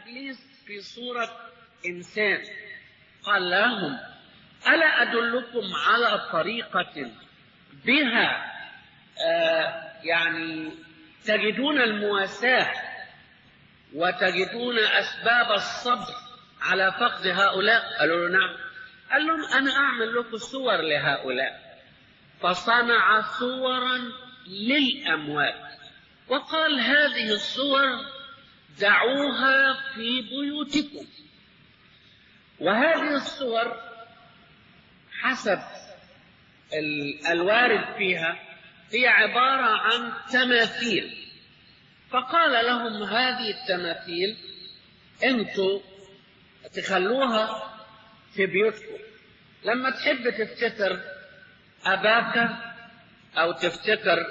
إبليس في صورة إنسان قال لهم ألا أدلكم على طريقة بها آه يعني تجدون المواساة وتجدون أسباب الصبر على فقد هؤلاء قالوا له نعم قال لهم أنا أعمل لكم صور لهؤلاء فصنع صورا للأموات وقال هذه الصور دعوها في بيوتكم وهذه الصور حسب الوارد فيها هي عبارة عن تماثيل فقال لهم هذه التماثيل انتوا تخلوها في بيوتكم لما تحب تفتكر أباك أو تفتكر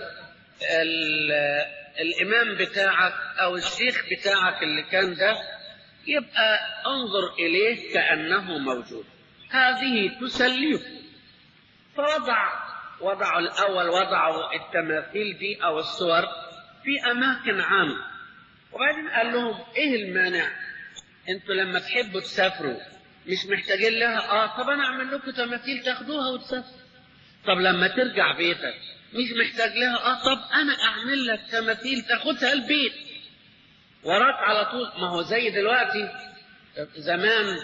الإمام بتاعك أو الشيخ بتاعك اللي كان ده يبقى انظر إليه كأنه موجود هذه تسليكم فوضع وضعوا الأول وضعوا التماثيل دي أو الصور في أماكن عامة وبعدين قال لهم إيه المانع أنتوا لما تحبوا تسافروا مش محتاجين لها آه طب أنا أعمل لكم تماثيل تاخدوها وتسافروا طب لما ترجع بيتك مش محتاج لها اه طب انا اعمل لك تماثيل تاخدها البيت وراك على طول ما هو زي دلوقتي زمان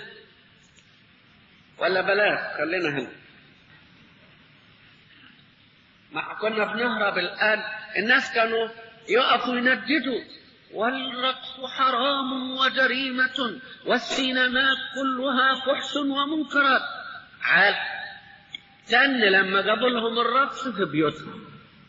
ولا بلاش خلينا هنا ما كنا بنهرب الان الناس كانوا يقفوا ينددوا والرقص حرام وجريمة والسينمات كلها فحش ومنكرات عال تن لما جابوا لهم الرقص في بيوتهم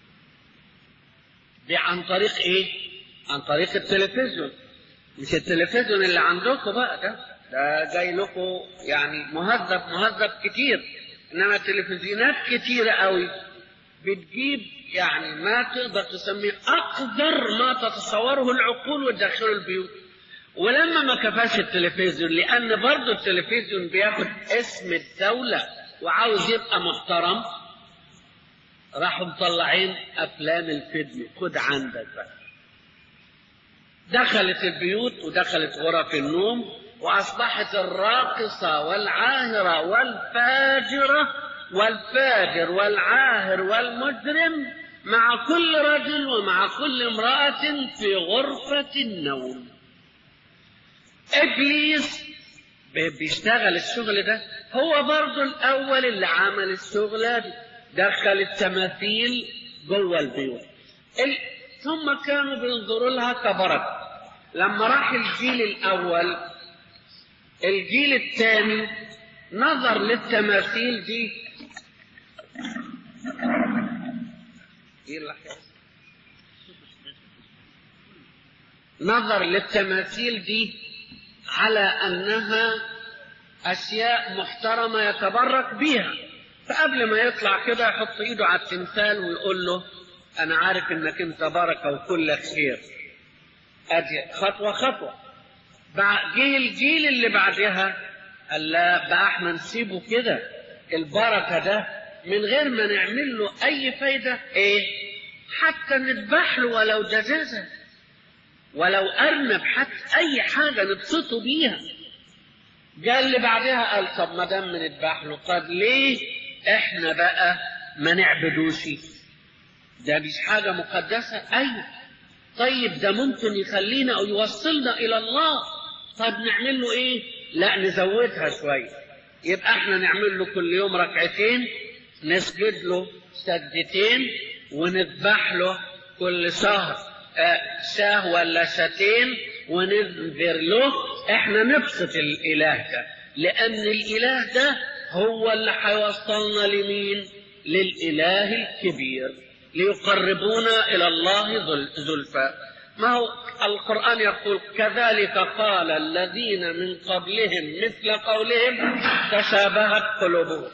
دي عن طريق ايه عن طريق التلفزيون مش التلفزيون اللي عندكم بقى ده ده جاي لكم يعني مهذب مهذب كتير انما التلفزيونات كتيرة قوي بتجيب يعني ما تقدر تسميه اقدر ما تتصوره العقول وتدخله البيوت ولما ما كفاش التلفزيون لان برضه التلفزيون بياخد اسم الدوله وعاوز يبقى محترم راحوا مطلعين افلام الفيلم خد عندك بقى دخلت البيوت ودخلت غرف النوم واصبحت الراقصه والعاهره والفاجره والفاجر والعاهر والمجرم مع كل رجل ومع كل امراه في غرفه النوم ابليس بيشتغل الشغل ده هو برضه الاول اللي عمل الشغله دي دخل التماثيل جوه البيوت ال... ثم كانوا بينظروا لها كبركه لما راح الجيل الاول الجيل الثاني نظر للتماثيل دي ايه اللي نظر للتماثيل دي على انها اشياء محترمه يتبرك بيها فقبل ما يطلع كده يحط ايده على التمثال ويقول له انا عارف انك انت بركه وكلك خير ادي خطوه خطوه جه الجيل اللي بعدها قال لا بقى احنا نسيبه كده البركه ده من غير ما نعمل له اي فايده ايه حتى نذبح له ولو دجاجه ولو ارنب حتى اي حاجه نبسطه بيها جاء اللي بعدها قال طب ما دام بنذبح له طب ليه احنا بقى ما نعبدوش ده مش حاجه مقدسه ايوه طيب ده ممكن يخلينا او يوصلنا الى الله طب نعمل له ايه لا نزودها شويه يبقى احنا نعمل له كل يوم ركعتين نسجد له سجدتين ونذبح له كل شهر شاه ولا شاتين وننذر له احنا نبسط الاله ده لان الاله ده هو اللي هيوصلنا لمين للاله الكبير ليقربونا الى الله زلفى ما هو القران يقول كذلك قال الذين من قبلهم مثل قولهم تشابهت قلوبهم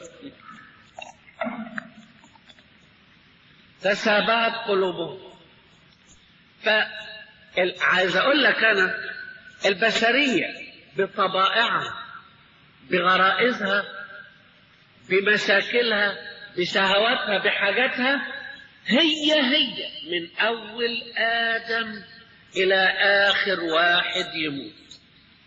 تشابهت قلوبهم فعايز اقول لك انا البشريه بطبائعها بغرائزها بمشاكلها بشهواتها بحاجاتها هي هي من اول ادم الى اخر واحد يموت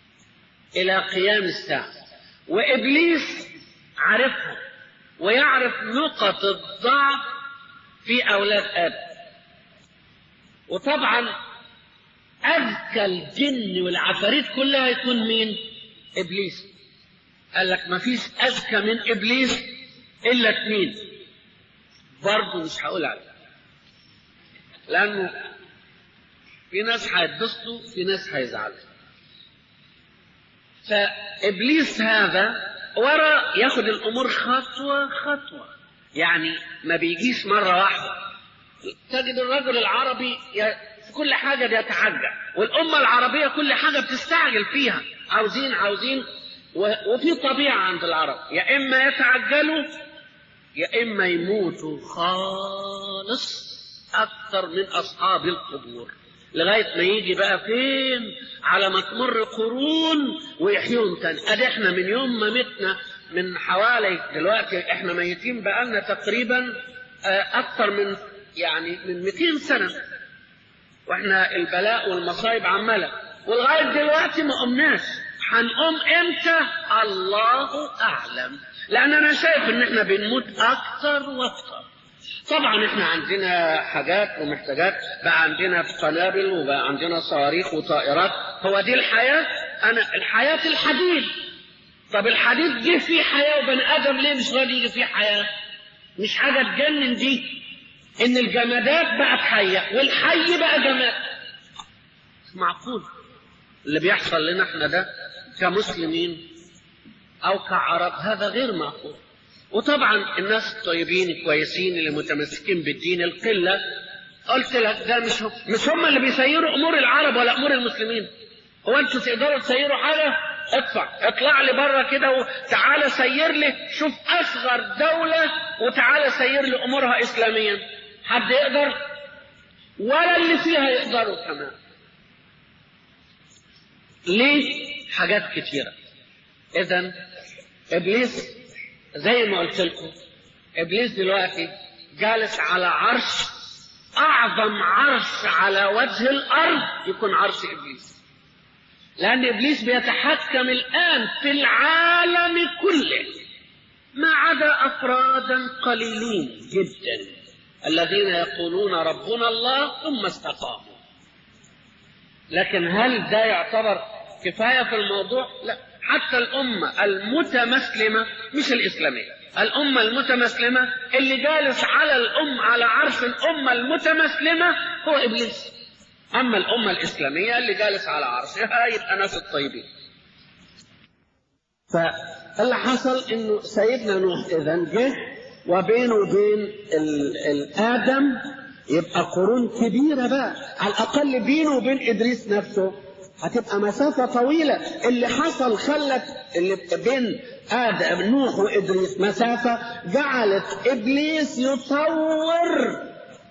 إلى قيام الساعة وإبليس عارفها ويعرف نقط الضعف في أولاد آدم وطبعا أذكى الجن والعفاريت كلها يكون مين؟ إبليس قال لك ما فيش أذكى من إبليس إلا اثنين برضه مش هقول عليه لأنه في ناس هيتبسطوا في ناس هيزعلوا فإبليس هذا ورا ياخد الأمور خطوة خطوة يعني ما بيجيش مرة واحدة تجد الرجل العربي في كل حاجة بيتعجل والأمة العربية كل حاجة بتستعجل فيها عاوزين عاوزين وفي طبيعة عند العرب يا إما يتعجلوا يا إما يموتوا خالص أكثر من أصحاب القبور لغاية ما يجي بقى فين على ما تمر قرون ويحيون تاني ادي احنا من يوم ما متنا من حوالي دلوقتي احنا ميتين بقالنا تقريبا اكثر من يعني من 200 سنة واحنا البلاء والمصايب عمالة ولغاية دلوقتي ما قمناش هنقوم امتى الله اعلم لان انا شايف ان احنا بنموت اكثر واكثر طبعا احنا عندنا حاجات ومحتاجات بقى عندنا قنابل وبقى عندنا صواريخ وطائرات هو دي الحياة انا الحياة الحديد طب الحديد جه فيه حياة وبني ادم ليه مش راضي يجي فيه حياة مش حاجة تجنن دي ان الجمادات بقت حية والحي بقى جماد معقول اللي بيحصل لنا احنا ده كمسلمين او كعرب هذا غير معقول وطبعا الناس الطيبين الكويسين اللي متمسكين بالدين القلة قلت لك ده مش هم مش هم اللي بيسيروا امور العرب ولا امور المسلمين هو انتوا تقدروا تسيروا حاجه ادفع اطلع لي بره كده وتعالى سير لي شوف اصغر دوله وتعالى سير لي امورها اسلاميا حد يقدر ولا اللي فيها يقدروا كمان ليه حاجات كتيره اذا ابليس زي ما قلت لكم ابليس دلوقتي جالس على عرش اعظم عرش على وجه الارض يكون عرش ابليس لان ابليس بيتحكم الان في العالم كله ما عدا افرادا قليلين جدا الذين يقولون ربنا الله ثم استقاموا لكن هل ده يعتبر كفايه في الموضوع لا حتى الأمة المتمسلمة مش الإسلامية الأمة المتمسلمة اللي جالس على الأم على عرش الأمة المتمسلمة هو إبليس أما الأمة الإسلامية اللي جالس على عرشها يبقى ناس الطيبين فاللي حصل إنه سيدنا نوح إذا جه وبينه وبين الآدم يبقى قرون كبيرة بقى على الأقل بينه وبين إدريس نفسه هتبقى مسافة طويلة اللي حصل خلت اللي بين آدم نوح وإدريس مسافة جعلت إبليس يطور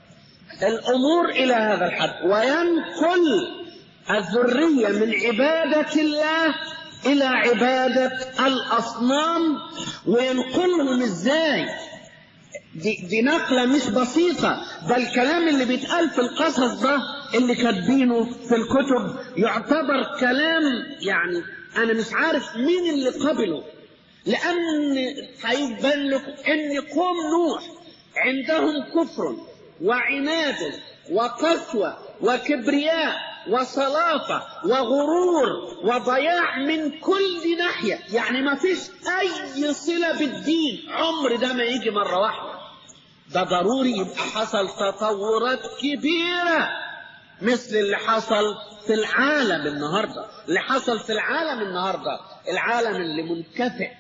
الأمور إلى هذا الحد وينقل الذرية من عبادة الله إلى عبادة الأصنام وينقلهم إزاي دي, دي نقلة مش بسيطة ده الكلام اللي بيتقال في القصص ده اللي كاتبينه في الكتب يعتبر كلام يعني أنا مش عارف مين اللي قبله لأن هيبان لكم إن قوم نوح عندهم كفر وعناد وقسوة وكبرياء وصلافة وغرور وضياع من كل ناحية يعني ما فيش أي صلة بالدين عمر ده ما يجي مرة واحدة ده ضروري يبقى حصل تطورات كبيرة مثل اللي حصل في العالم النهاردة اللي حصل في العالم النهاردة العالم اللي منكفئ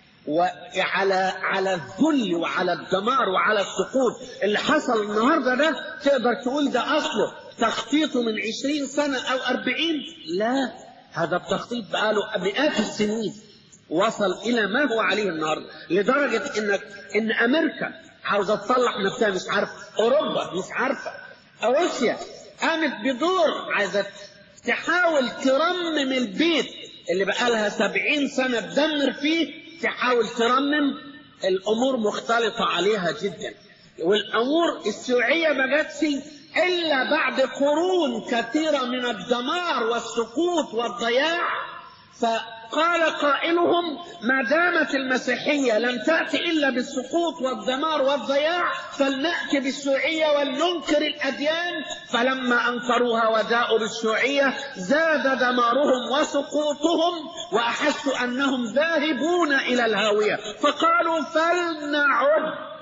وعلى على الذل وعلى الدمار وعلى السقوط اللي حصل النهارده ده تقدر تقول ده اصله تخطيطه من عشرين سنة أو أربعين لا هذا التخطيط بقاله مئات السنين وصل إلى ما هو عليه النهاردة لدرجة إنك إن أمريكا عاوزة تصلح نفسها مش عارفة أوروبا مش عارفة روسيا قامت بدور عايزة تحاول ترمم البيت اللي بقالها سبعين سنة تدمر فيه تحاول ترمم الأمور مختلطة عليها جدا والأمور الشيوعية ما جاتش إلا بعد قرون كثيرة من الدمار والسقوط والضياع فقال قائلهم ما دامت المسيحية لم تأتي إلا بالسقوط والدمار والضياع فلنأتي بالشيوعية ولننكر الأديان فلما أنكروها وجاءوا بالشيوعية زاد دمارهم وسقوطهم وأحسوا أنهم ذاهبون إلى الهاوية فقالوا فلنعد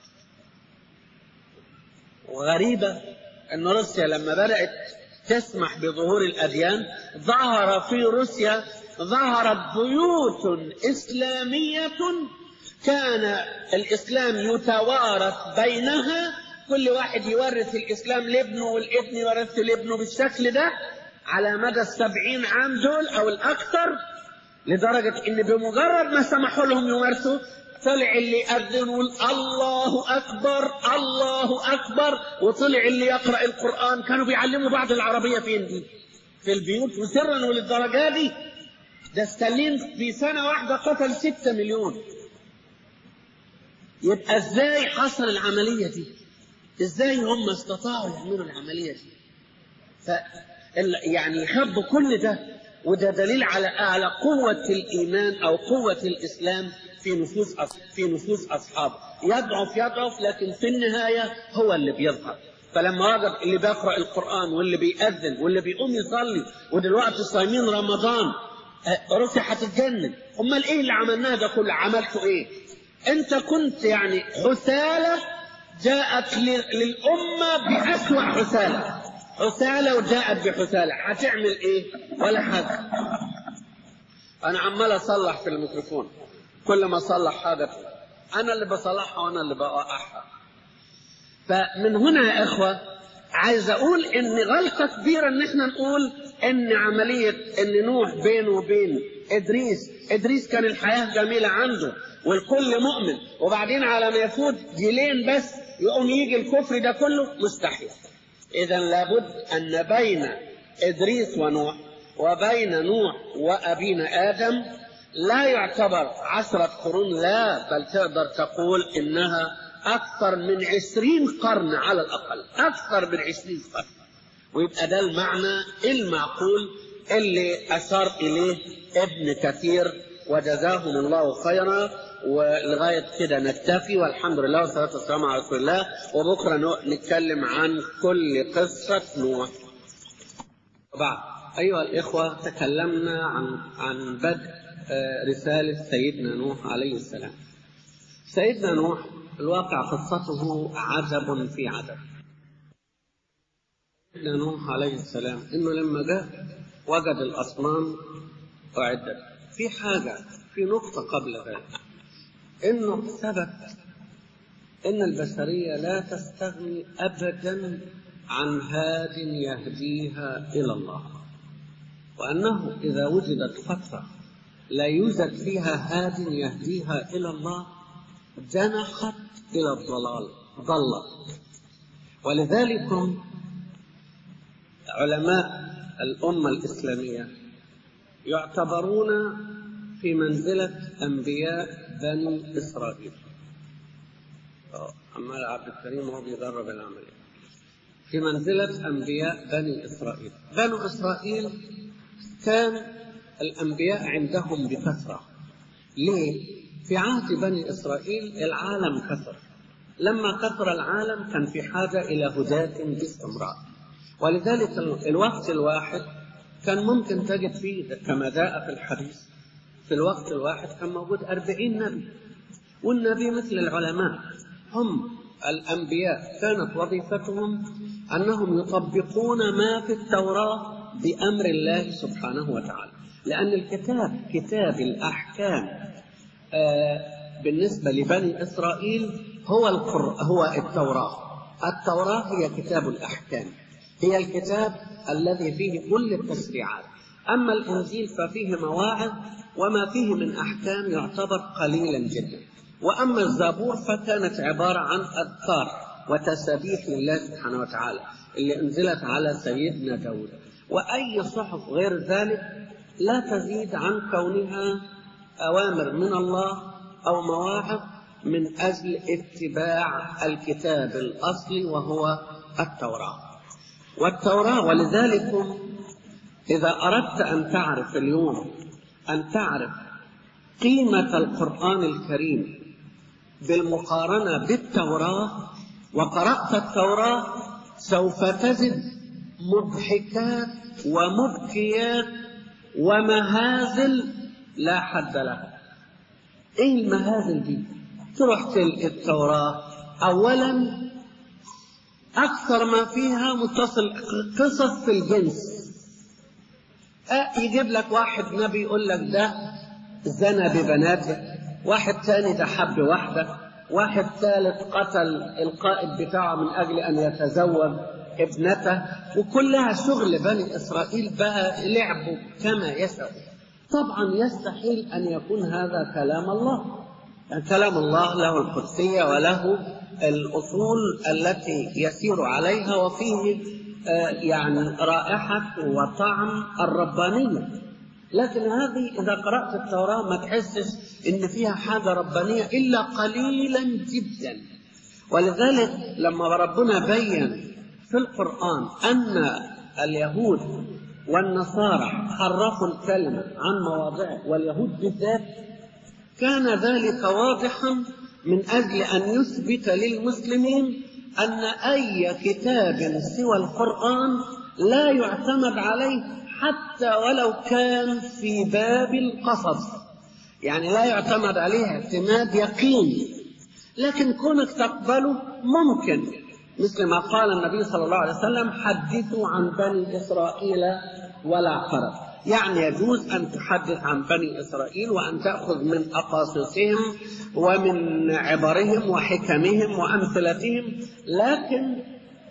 وغريبة أن روسيا لما بدأت تسمح بظهور الأديان ظهر في روسيا ظهرت بيوت إسلامية كان الإسلام يتوارث بينها كل واحد يورث الإسلام لابنه والابن يورثه لابنه بالشكل ده على مدى السبعين عام دول أو الأكثر لدرجة إن بمجرد ما سمحوا لهم يمارسوا طلع اللي يأذن الله أكبر الله أكبر وطلع اللي يقرأ القرآن كانوا بيعلموا بعض العربية فين دي في البيوت وسرا وللدرجة دي ده ستالين في سنة واحدة قتل ستة مليون يبقى ازاي حصل العملية دي ازاي هم استطاعوا يعملوا العملية دي ف يعني يخبوا كل ده وده دليل على على قوة الإيمان أو قوة الإسلام في نفوس في نفوس أصحابه يضعف يضعف لكن في النهاية هو اللي بيظهر فلما وجد اللي بيقرأ القرآن واللي بيأذن واللي بيقوم يصلي ودلوقتي صايمين رمضان روسيا هتتجنن امال ايه اللي عملناه ده كله عملته ايه انت كنت يعني حثالة جاءت للأمة بأسوأ حثالة حثالة وجاءت بحثالة هتعمل ايه ولا حاجة انا عمال اصلح في الميكروفون كل ما اصلح حاجة انا اللي بصلحها وانا اللي بوقعها فمن هنا يا اخوة عايز اقول ان غلطة كبيرة ان احنا نقول ان عملية ان نوح بينه وبين ادريس ادريس كان الحياة جميلة عنده والكل مؤمن وبعدين على ما يفوت جيلين بس يقوم يجي الكفر ده كله مستحيل اذا لابد ان بين ادريس ونوح وبين نوح وابينا ادم لا يعتبر عشرة قرون لا بل تقدر تقول انها اكثر من عشرين قرن على الاقل اكثر من عشرين قرن ويبقى ده المعنى المعقول اللي أشار إليه ابن كثير وجزاهم الله خيرا ولغاية كده نكتفي والحمد لله والصلاة والسلام على رسول الله وبكرة نتكلم عن كل قصة نوح بعد أيها الإخوة تكلمنا عن عن بدء رسالة سيدنا نوح عليه السلام سيدنا نوح الواقع قصته عجب في عجب سيدنا نوح عليه السلام انه لما جاء وجد الاصنام اعدت في حاجه في نقطه قبل ذلك انه ثبت ان البشريه لا تستغني ابدا عن هاد يهديها الى الله وانه اذا وجدت فتره لا يوجد فيها هاد يهديها الى الله جنحت الى الضلال ضلت ولذلك علماء الأمة الإسلامية يعتبرون في منزلة أنبياء بني إسرائيل عمال عبد الكريم وهو بيدرب العملية في منزلة أنبياء بني إسرائيل بنو إسرائيل كان الأنبياء عندهم بكثرة ليه؟ في عهد بني إسرائيل العالم كثر لما كثر العالم كان في حاجة إلى هداة باستمرار ولذلك الوقت الواحد كان ممكن تجد فيه كما جاء في الحديث في الوقت الواحد كان موجود أربعين نبي والنبي مثل العلماء هم الأنبياء كانت وظيفتهم أنهم يطبقون ما في التوراة بأمر الله سبحانه وتعالى لأن الكتاب كتاب الأحكام آه بالنسبة لبني إسرائيل هو القر هو التوراة التوراة هي كتاب الأحكام هي الكتاب الذي فيه كل التشريعات أما الإنجيل ففيه مواعظ وما فيه من أحكام يعتبر قليلا جدا وأما الزبور فكانت عبارة عن أذكار وتسابيح لله سبحانه وتعالى اللي أنزلت على سيدنا داود وأي صحف غير ذلك لا تزيد عن كونها أوامر من الله أو مواعظ من أجل اتباع الكتاب الأصلي وهو التوراة والتوراة ولذلك إذا أردت أن تعرف اليوم أن تعرف قيمة القرآن الكريم بالمقارنة بالتوراة وقرأت التوراة سوف تجد مضحكات ومبكيات ومهازل لا حد لها ايه المهازل دي تروح تلقي التوراة اولا اكثر ما فيها متصل قصص في الجنس أه يجيب لك واحد نبي يقول لك ده زنى ببناته واحد تاني ده حب واحدة واحد ثالث قتل القائد بتاعه من أجل أن يتزوج ابنته وكلها شغل بني إسرائيل بقى لعبوا كما يشاء طبعا يستحيل أن يكون هذا كلام الله يعني كلام الله له القدسية وله الأصول التي يسير عليها وفيه يعني رائحة وطعم الربانية لكن هذه إذا قرأت التوراة ما تحسش إن فيها حاجة ربانية إلا قليلا جدا ولذلك لما ربنا بين في القرآن أن اليهود والنصارى حرفوا الكلمة عن مواضعه واليهود بالذات كان ذلك واضحا من أجل أن يثبت للمسلمين أن أي كتاب سوى القرآن لا يعتمد عليه حتى ولو كان في باب القصص يعني لا يعتمد عليه اعتماد يقيني لكن كونك تقبله ممكن مثل ما قال النبي صلى الله عليه وسلم حدثوا عن بني إسرائيل ولا حرج يعني يجوز أن تحدث عن بني إسرائيل وأن تأخذ من أقاصصهم ومن عبرهم وحكمهم وأمثلتهم لكن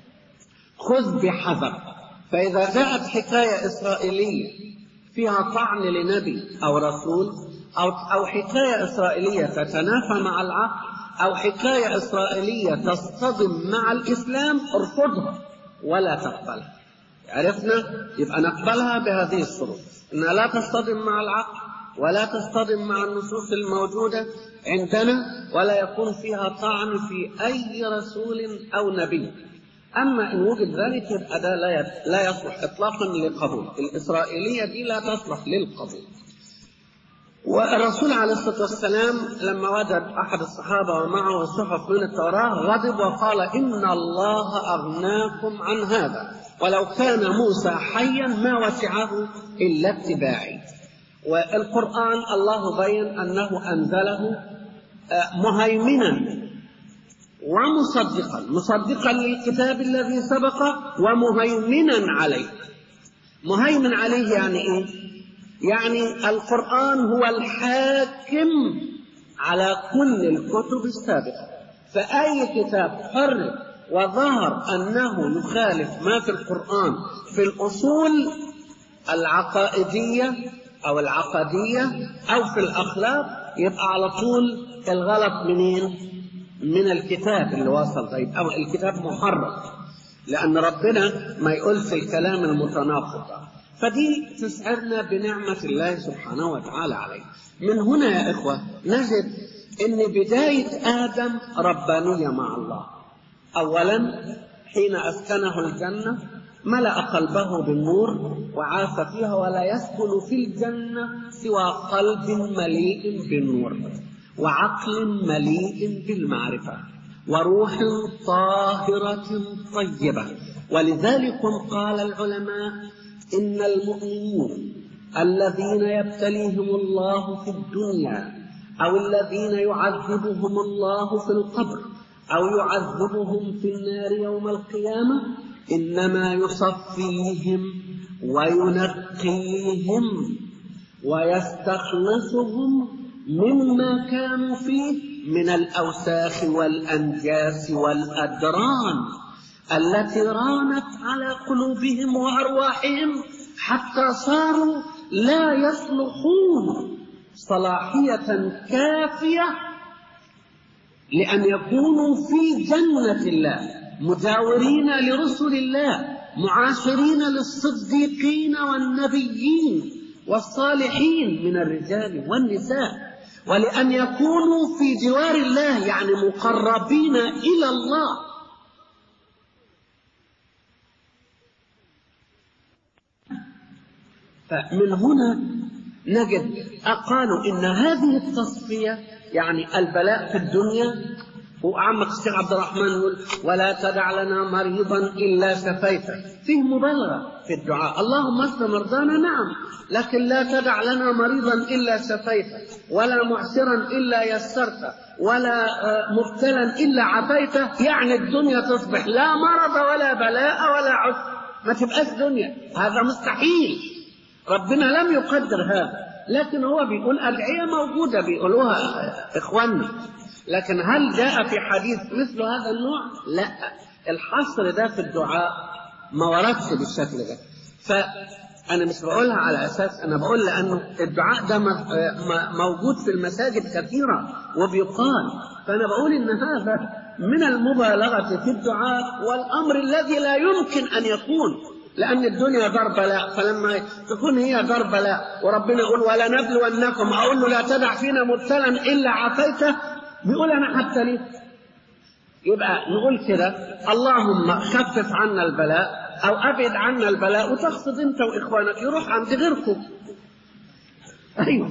خذ بحذر فإذا جاءت حكاية إسرائيلية فيها طعن لنبي أو رسول أو أو حكاية إسرائيلية تتنافى مع العقل أو حكاية إسرائيلية تصطدم مع الإسلام ارفضها ولا تقبلها عرفنا يبقى نقبلها بهذه الشروط انها لا تصطدم مع العقل ولا تصطدم مع النصوص الموجوده عندنا ولا يكون فيها طعن في اي رسول او نبي اما ان وجد ذلك يبقى ده لا لا يصلح اطلاقا للقبول الاسرائيليه دي لا تصلح للقبول والرسول عليه الصلاه والسلام لما وجد احد الصحابه ومعه صحف من التوراه غضب وقال ان الله اغناكم عن هذا ولو كان موسى حيا ما وسعه الا اتباعي والقران الله بين انه انزله مهيمنا ومصدقا مصدقا للكتاب الذي سبق ومهيمنا عليه مهيمن عليه يعني ايه يعني القران هو الحاكم على كل الكتب السابقه فاي كتاب حرف وظهر أنه يخالف ما في القرآن في الأصول العقائدية أو العقدية أو في الأخلاق يبقى على طول الغلط منين؟ من الكتاب اللي وصل طيب أو الكتاب محرف لأن ربنا ما يقولش الكلام المتناقض فدي تسعرنا بنعمة الله سبحانه وتعالى عليه من هنا يا إخوة نجد أن بداية آدم ربانية مع الله أولا حين أسكنه الجنة ملأ قلبه بالنور وعاش فيها ولا يسكن في الجنة سوى قلب مليء بالنور وعقل مليء بالمعرفة وروح طاهرة طيبة ولذلك قال العلماء إن المؤمنين الذين يبتليهم الله في الدنيا أو الذين يعذبهم الله في القبر أو يعذبهم في النار يوم القيامة إنما يصفيهم وينقيهم ويستخلصهم مما كانوا فيه من الأوساخ والأنجاس والأدران التي رانت على قلوبهم وأرواحهم حتى صاروا لا يصلحون صلاحية كافية لأن يكونوا في جنة الله مجاورين لرسل الله معاشرين للصديقين والنبيين والصالحين من الرجال والنساء ولأن يكونوا في جوار الله يعني مقربين إلى الله فمن هنا نجد قالوا إن هذه التصفية يعني البلاء في الدنيا وعمك الشيخ عبد الرحمن يقول ولا تدع لنا مريضا الا شفيته فيه مبالغه في الدعاء اللهم اشف مرضانا نعم لكن لا تدع لنا مريضا الا شفيته ولا معسرا الا يسرته ولا مبتلا الا عافيته يعني الدنيا تصبح لا مرض ولا بلاء ولا عسر ما تبقاش دنيا هذا مستحيل ربنا لم يقدر هذا لكن هو بيقول ادعيه موجوده بيقولوها اخواننا لكن هل جاء في حديث مثل هذا النوع؟ لا الحصر ده في الدعاء ما وردش بالشكل ده فأنا مش بقولها على أساس أنا بقول لأنه الدعاء ده موجود في المساجد كثيرة وبيقال فأنا بقول إن هذا من المبالغة في الدعاء والأمر الذي لا يمكن أن يكون لأن الدنيا دار بلاء فلما تكون هي دار بلاء وربنا يقول ولا نبلونكم أقول له لا تدع فينا مبتلا إلا عافيته بيقول انا حتى ليه يبقى نقول كده اللهم خفف عنا البلاء او ابعد عنا البلاء وتقصد انت واخوانك يروح عند غيركم ايوه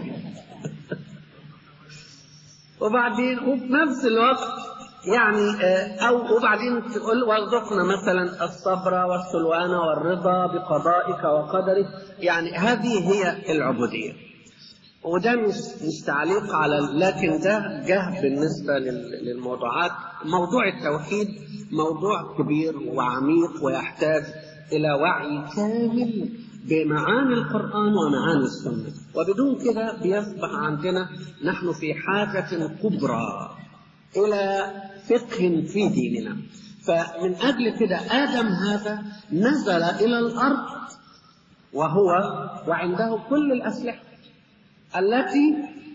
وبعدين وفي نفس الوقت يعني او وبعدين تقول وارزقنا مثلا الصبر والسلوان والرضا بقضائك وقدرك يعني هذه هي العبوديه وده مش مش تعليق على لكن ده جه بالنسبه للموضوعات موضوع التوحيد موضوع كبير وعميق ويحتاج الى وعي كامل بمعاني القران ومعاني السنه وبدون كده بيصبح عندنا نحن في حاجه كبرى الى فقه في ديننا فمن اجل كده ادم هذا نزل الى الارض وهو وعنده كل الاسلحه التي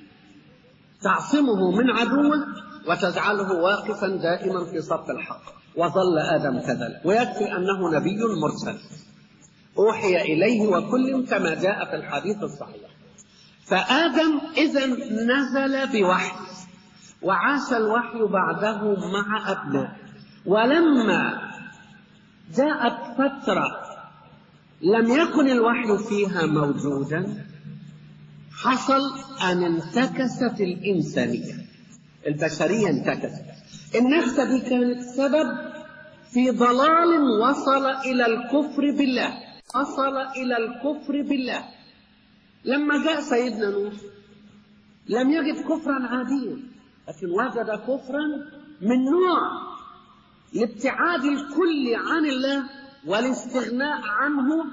تعصمه من عدوه وتجعله واقفا دائما في صف الحق وظل ادم كذلك ويكفي انه نبي مرسل اوحي اليه وكل كما جاء في الحديث الصحيح فادم اذا نزل بوحي وعاش الوحي بعده مع ابنائه ولما جاءت فتره لم يكن الوحي فيها موجودا حصل أن انتكست الإنسانية البشرية انتكست النكسة دي كانت سبب في ضلال وصل إلى الكفر بالله وصل إلى الكفر بالله لما جاء سيدنا نوح لم يجد كفرا عاديا لكن وجد كفرا من نوع الابتعاد الكلي عن الله والاستغناء عنه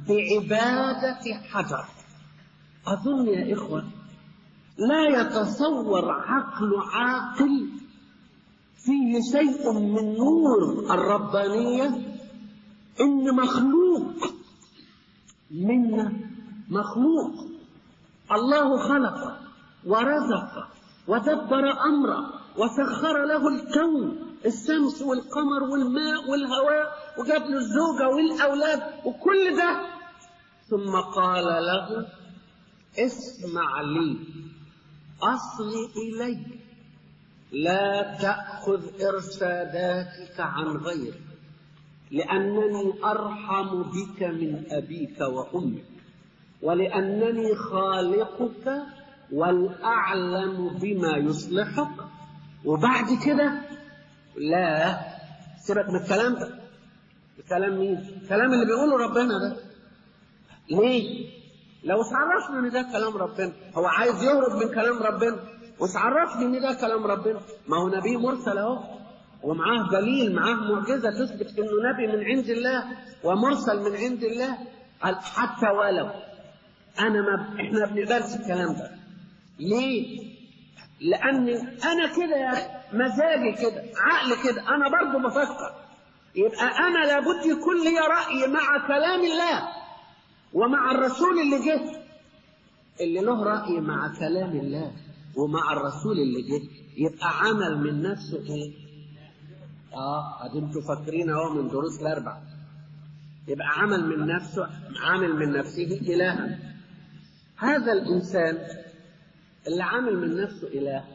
بعبادة حجر أظن يا إخوة لا يتصور عقل عاقل فيه شيء من نور الربانية إن مخلوق منا مخلوق الله خلق ورزق ودبر أمره وسخر له الكون الشمس والقمر والماء والهواء وجاب له الزوجة والأولاد وكل ده ثم قال له اسمع لي أصغ إلي لا تأخذ إرشاداتك عن غيرك لأنني أرحم بك من أبيك وأمك ولأنني خالقك والأعلم بما يصلحك وبعد كده لا سيبك من الكلام ده الكلام مين؟ الكلام اللي بيقوله ربنا ده ليه؟ لو عرفنا ان ده كلام ربنا هو عايز يهرب من كلام ربنا وش عرفني ان ده كلام ربنا ما هو نبي مرسل اهو ومعاه دليل معاه معجزه تثبت انه نبي من عند الله ومرسل من عند الله حتى ولو انا ما احنا ما بنقبلش الكلام ده ليه؟ لان انا كده يا مزاجي كده عقل كده انا برضه بفكر يبقى انا لابد يكون لي راي مع كلام الله ومع الرسول اللي جه اللي له رأي مع كلام الله ومع الرسول اللي جه يبقى عمل من نفسه ايه؟ اه ادي انتوا فاكرين اهو من دروس الاربع يبقى عمل من نفسه عامل من نفسه إلها هذا الإنسان اللي عامل من نفسه إله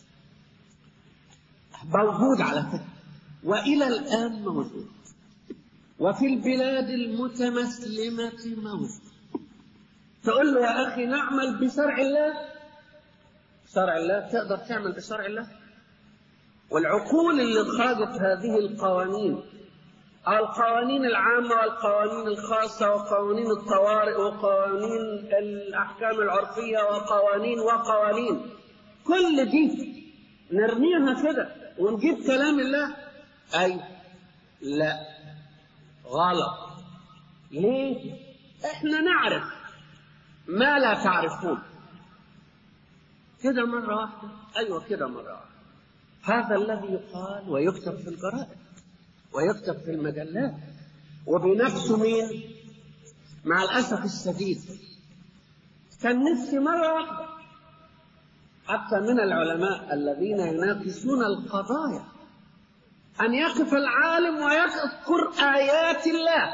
موجود على فكرة وإلى الآن موجود وفي البلاد المتمسلمة موجود تقول له يا أخي نعمل بشرع الله شرع الله تقدر تعمل بشرع الله والعقول اللي خرجت هذه القوانين القوانين العامة والقوانين الخاصة وقوانين الطوارئ وقوانين الأحكام العرفية وقوانين وقوانين كل دي نرميها كده ونجيب كلام الله أي لا غلط ليه؟ احنا نعرف ما لا تعرفون كده مرة واحدة أيوة كده مرة واحدة هذا الذي يقال ويكتب في الجرائد ويكتب في المجلات وبنفسه مين مع الأسف الشديد كان نفسي مرة واحدة حتى من العلماء الذين يناقشون القضايا أن يقف العالم ويذكر آيات الله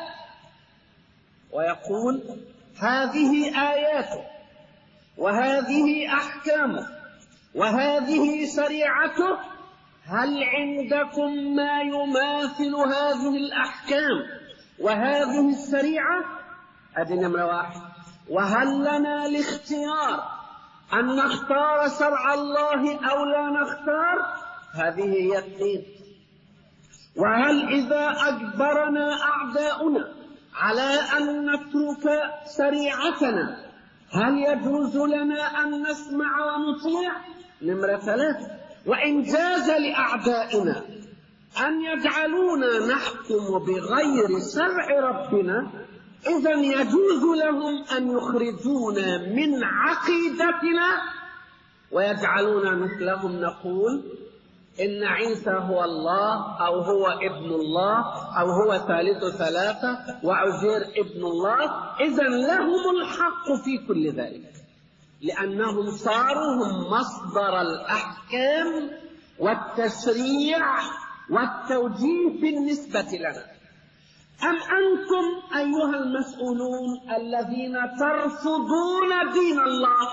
ويقول هذه آياته وهذه أحكامه وهذه شريعته هل عندكم ما يماثل هذه الأحكام وهذه الشريعة أدي نمرة واحد وهل لنا الاختيار أن نختار شرع الله أو لا نختار هذه هي الدين وهل إذا أجبرنا أعداؤنا على أن نترك شريعتنا هل يجوز لنا أن نسمع ونطيع نمرة ثلاثة وإن جاز لأعدائنا أن يجعلونا نحكم بغير شرع ربنا إذا يجوز لهم أن يخرجونا من عقيدتنا ويجعلونا مثلهم نقول إن عيسى هو الله أو هو ابن الله أو هو ثالث ثلاثة وعزير ابن الله إذا لهم الحق في كل ذلك لأنهم صاروا هم مصدر الأحكام والتشريع والتوجيه بالنسبة لنا أم أنتم أيها المسؤولون الذين ترفضون دين الله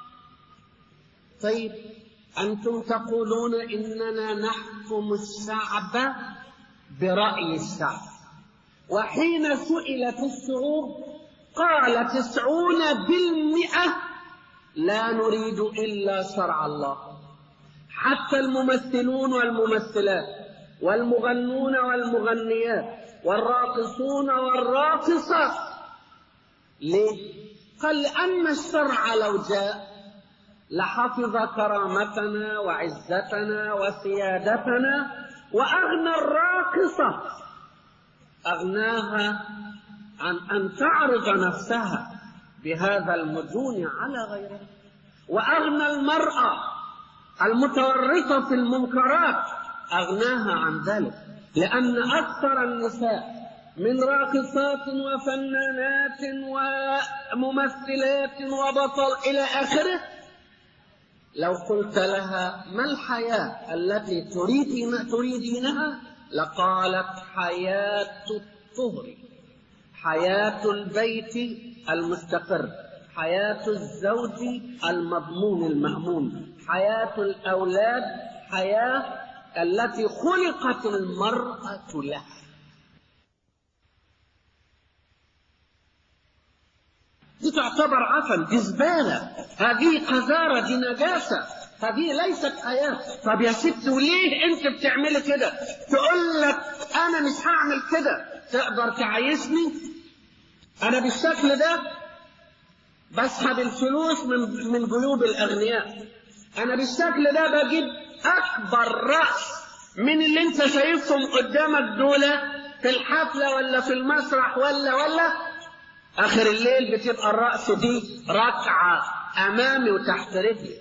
طيب أنتم تقولون إننا نحكم الشعب برأي الشعب وحين سئلت الشعوب قال تسعون بالمئة لا نريد إلا شرع الله حتى الممثلون والممثلات والمغنون والمغنيات والراقصون والراقصات ليه؟ قال لأن الشرع لو جاء لحفظ كرامتنا وعزتنا وسيادتنا وأغنى الراقصة أغناها عن أن تعرض نفسها بهذا المجون على غيرها وأغنى المرأة المتورطة في المنكرات أغناها عن ذلك لأن أكثر النساء من راقصات وفنانات وممثلات وبطل إلى آخره لو قلت لها ما الحياة التي تريدين تريدينها لقالت حياة الطهر حياة البيت المستقر حياة الزوج المضمون المأمون حياة الأولاد حياة التي خلقت المرأة لها دي تعتبر عفن دي زبالة هذه قذارة دي نجاسة هذه ليست حياة طب يا ست وليه انت بتعملي كده تقول لك انا مش هعمل كده تقدر تعيشني انا بالشكل ده بسحب الفلوس من من جيوب الاغنياء انا بالشكل ده بجيب اكبر راس من اللي انت شايفهم قدامك دول في الحفله ولا في المسرح ولا ولا اخر الليل بتبقى الراس دي ركعه امامي وتحت رجلي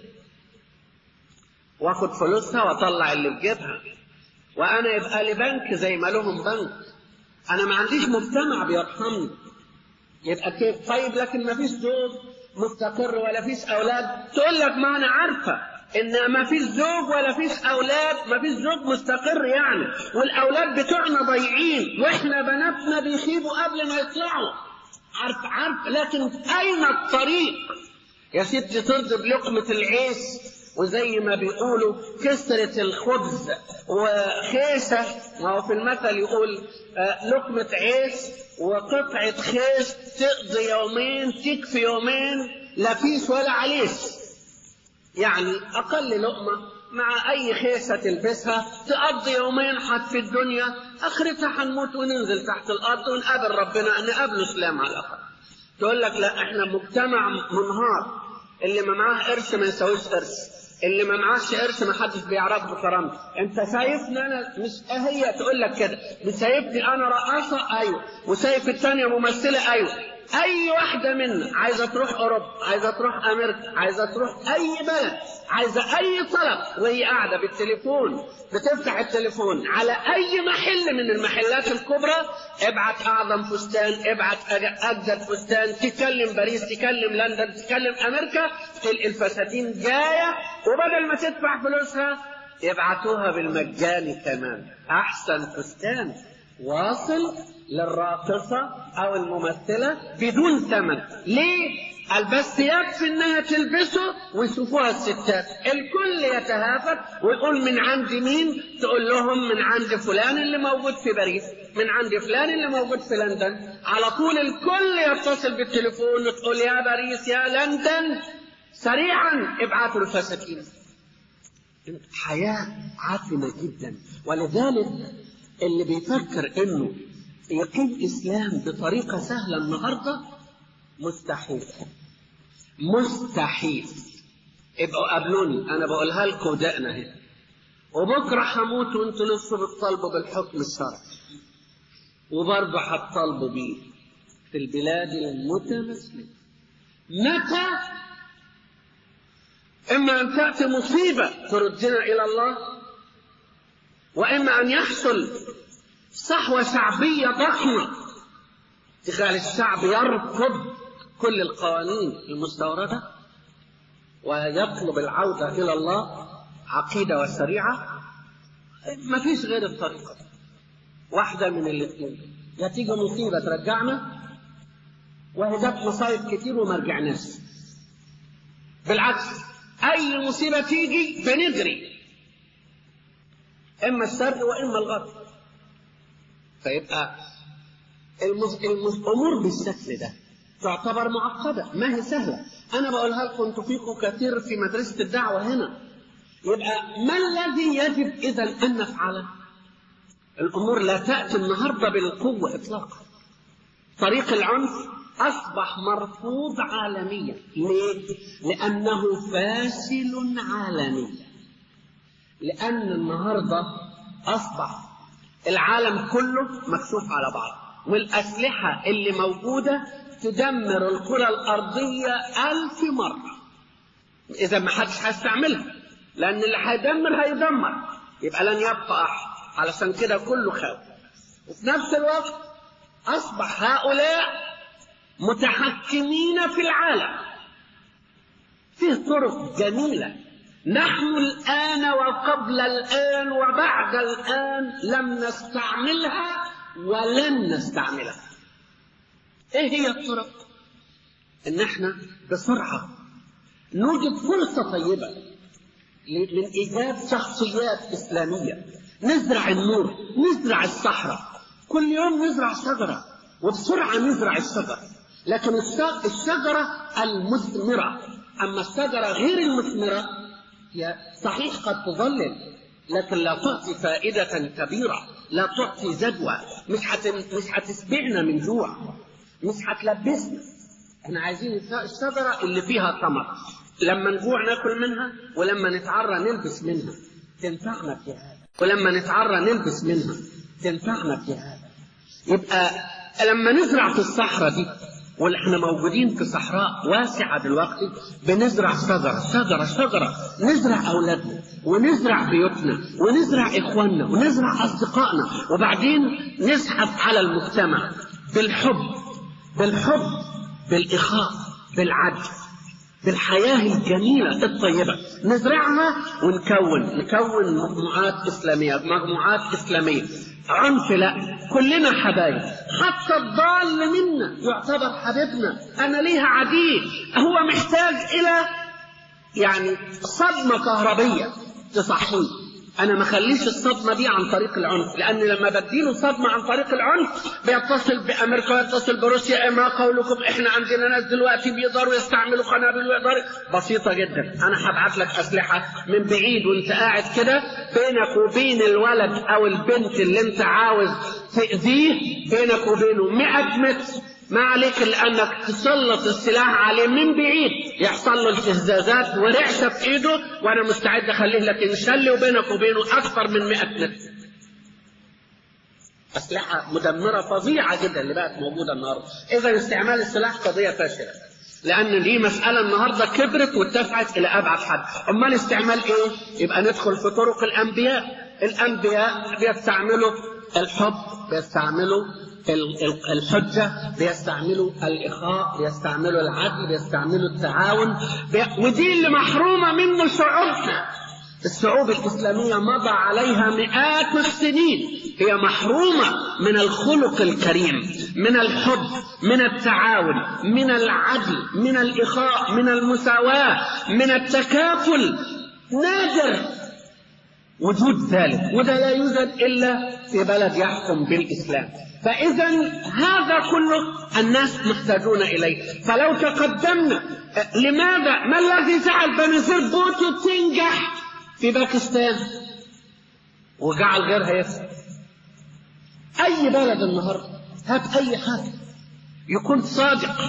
واخد فلوسها واطلع اللي في جيبها وانا يبقى لي بنك زي ما لهم بنك انا ما عنديش مجتمع بيرحمني يبقى كيف طيب لكن ما فيش زوج مستقر ولا فيش اولاد تقول لك ما انا عارفه ان ما فيش زوج ولا فيش اولاد ما فيش زوج مستقر يعني والاولاد بتوعنا ضايعين واحنا بناتنا بيخيبوا قبل ما يطلعوا عارف عارف لكن اين الطريق يا ستي ترضي بلقمه العيش وزي ما بيقولوا كسرة الخبز وخيسة ما هو في المثل يقول لقمة عيش وقطعة خيش تقضي يومين تكفي يومين لا فيش ولا عليش يعني أقل لقمة مع أي خيسة تلبسها تقضي يومين حد في الدنيا آخرتها حنموت وننزل تحت الأرض ونقابل ربنا نقابله سلام على الأقل تقول لك لا احنا مجتمع منهار اللي ما معاه قرش ما يساويش قرش اللي ما معاش قرش ما حدش بيعرف بكرامته انت شايفني انا مش هي تقول لك كده مش شايفني انا رقاصه ايوه وشايف الثانيه ممثله ايوه اي واحده منا عايزه تروح اوروبا عايزه تروح امريكا عايزه تروح اي بلد عايزه اي طلب وهي قاعده بالتليفون بتفتح التليفون على اي محل من المحلات الكبرى ابعت اعظم فستان ابعت اجدد فستان تكلم باريس تكلم لندن تكلم امريكا تلقي الفساتين جايه وبدل ما تدفع فلوسها يبعتوها بالمجاني كمان احسن فستان واصل للراقصة أو الممثلة بدون ثمن ليه؟ قال بس يكفي انها تلبسه ويشوفوها الستات الكل يتهافت ويقول من عند مين تقول لهم من عند فلان اللي موجود في باريس من عند فلان اللي موجود في لندن على طول الكل يتصل بالتليفون وتقول يا باريس يا لندن سريعا ابعثوا الفساتين حياة عافنة جدا ولذلك اللي بيفكر انه يقيم اسلام بطريقة سهلة النهاردة مستحيل مستحيل ابقوا قابلوني انا بقولها لكم دقنا هنا وبكره هموت وانتوا لسه بتطالبوا بالحكم الشرعي وبرضه هتطالبوا بيه في البلاد المتمسلمة متى اما ان تاتي مصيبه تردنا الى الله واما ان يحصل صحوه شعبيه ضخمه تخلي الشعب يرفض كل القوانين المستورده ويطلب العوده الى الله عقيده وشريعه ما فيش غير الطريقه واحده من الاثنين يا تيجي مصيبه ترجعنا وهي جت مصايب كتير وما رجعناش بالعكس اي مصيبه تيجي بنجري اما الشر واما الغرب فيبقى المز... المز... الامور بالشكل ده تعتبر معقده ما هي سهله انا بقولها لكم انتوا فيكم كثير في مدرسه الدعوه هنا يبقى ما الذي يجب اذا ان نفعله الامور لا تاتي النهارده بالقوه اطلاقا طريق العنف أصبح مرفوض عالميا ليه؟ لأنه فاشل عالميا لأن النهاردة أصبح العالم كله مكشوف على بعض والأسلحة اللي موجودة تدمر الكرة الأرضية ألف مرة إذا ما حدش هيستعملها لأن اللي هيدمر هيدمر يبقى لن يبقى أحد علشان كده كله خاوي وفي نفس الوقت أصبح هؤلاء متحكمين في العالم فيه طرق جميلة نحن الآن وقبل الآن وبعد الآن لم نستعملها ولن نستعملها ايه هي الطرق ان احنا بسرعة نوجد فرصة طيبة من ايجاد شخصيات اسلامية نزرع النور نزرع الصحراء كل يوم نزرع شجرة وبسرعة نزرع الشجرة لكن الشجرة المثمرة أما الشجرة غير المثمرة هي صحيح قد تظلل لكن لا تعطي فائدة كبيرة لا تعطي جدوى مش حت... مش هتسبعنا من جوع مش هتلبسنا احنا عايزين الشجرة اللي فيها ثمر لما نجوع ناكل منها ولما نتعرى نلبس منها تنفعنا في هذا ولما نتعرى نلبس منها تنفعنا في هذا يبقى لما نزرع في الصحراء دي واحنا موجودين في صحراء واسعة دلوقتي بنزرع شجرة شجرة شجرة نزرع أولادنا ونزرع بيوتنا ونزرع إخواننا ونزرع أصدقائنا وبعدين نزحف على المجتمع بالحب بالحب بالإخاء بالعدل بالحياة الجميلة الطيبة نزرعها ونكون نكون مجموعات إسلامية مجموعات إسلامية عنف لا كلنا حبايب حتى الضال منا يعتبر حبيبنا انا ليها عديد هو محتاج الى يعني صدمه كهربيه تصحيه انا ما اخليش الصدمه دي عن طريق العنف لان لما بديله صدمه عن طريق العنف بيتصل بامريكا ويتصل بروسيا ما قولكم احنا عندنا ناس دلوقتي بيقدروا يستعملوا قنابل ويقدروا بسيطه جدا انا هبعت لك اسلحه من بعيد وانت قاعد كده بينك وبين الولد او البنت اللي انت عاوز تاذيه بينك وبينه 100 متر ما عليك الا انك تسلط السلاح عليه من بعيد يحصل له الاهتزازات ورعشه في ايده وانا مستعد اخليه لك انشل وبينك وبينه اكثر من 100 متر. اسلحه مدمره فظيعه جدا اللي بقت موجوده النهارده، اذا استعمال السلاح قضيه فاشله. لان دي مساله النهارده كبرت وارتفعت الى ابعد حد، امال استعمال ايه؟ يبقى ندخل في طرق الانبياء، الانبياء بيستعملوا الحب، بيستعملوا الحجة بيستعملوا الإخاء بيستعملوا العدل بيستعملوا التعاون بي... ودي اللي محرومة منه شعوبنا الشعوب الإسلامية مضى عليها مئات السنين هي محرومة من الخلق الكريم من الحب من التعاون من العدل من الإخاء من المساواة من التكافل نادر وجود ذلك وده لا يوجد إلا في بلد يحكم بالإسلام فإذا هذا كله الناس محتاجون إليه فلو تقدمنا لماذا ما الذي جعل بنزير بوتو تنجح في باكستان وجعل غيرها يفسد أي بلد النهاردة هات أي حاجة يكون صادق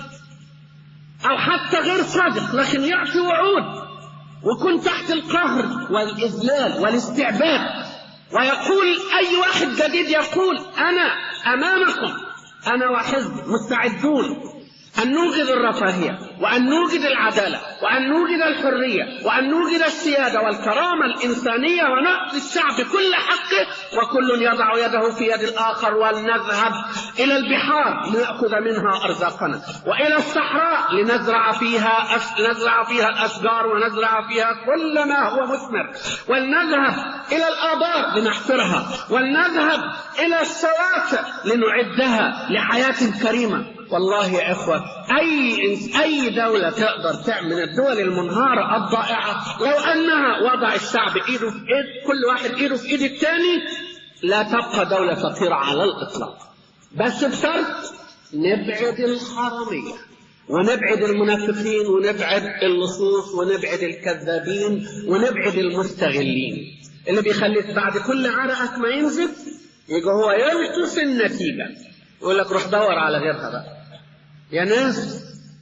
أو حتى غير صادق لكن يعطي وعود ويكون تحت القهر والإذلال والاستعباد ويقول أي واحد جديد يقول أنا أمامكم أنا وحزبي مستعدون أن نوجد الرفاهية وأن نوجد العدالة وأن نوجد الحرية وأن نوجد السيادة والكرامة الإنسانية ونعطي الشعب كل حقه وكل يضع يده في يد الآخر ولنذهب إلى البحار لنأخذ منها أرزاقنا وإلى الصحراء لنزرع فيها أس... نزرع فيها الأشجار ونزرع فيها كل ما هو مثمر ولنذهب إلى الآبار لنحفرها ولنذهب إلى الشواتئ لنعدها لحياة كريمة والله يا إخوة أي أي دولة تقدر تعمل الدول المنهارة الضائعة لو أنها وضع الشعب إيده في إيد كل واحد إيده في إيد الثاني لا تبقى دولة فقيرة على الإطلاق بس بشرط نبعد الحرامية ونبعد المنافقين ونبعد اللصوص ونبعد الكذابين ونبعد المستغلين اللي بيخليك بعد كل عرقك ما ينزل يجي هو يلتس النتيجة يقول لك روح دور على غيرها بقى يا ناس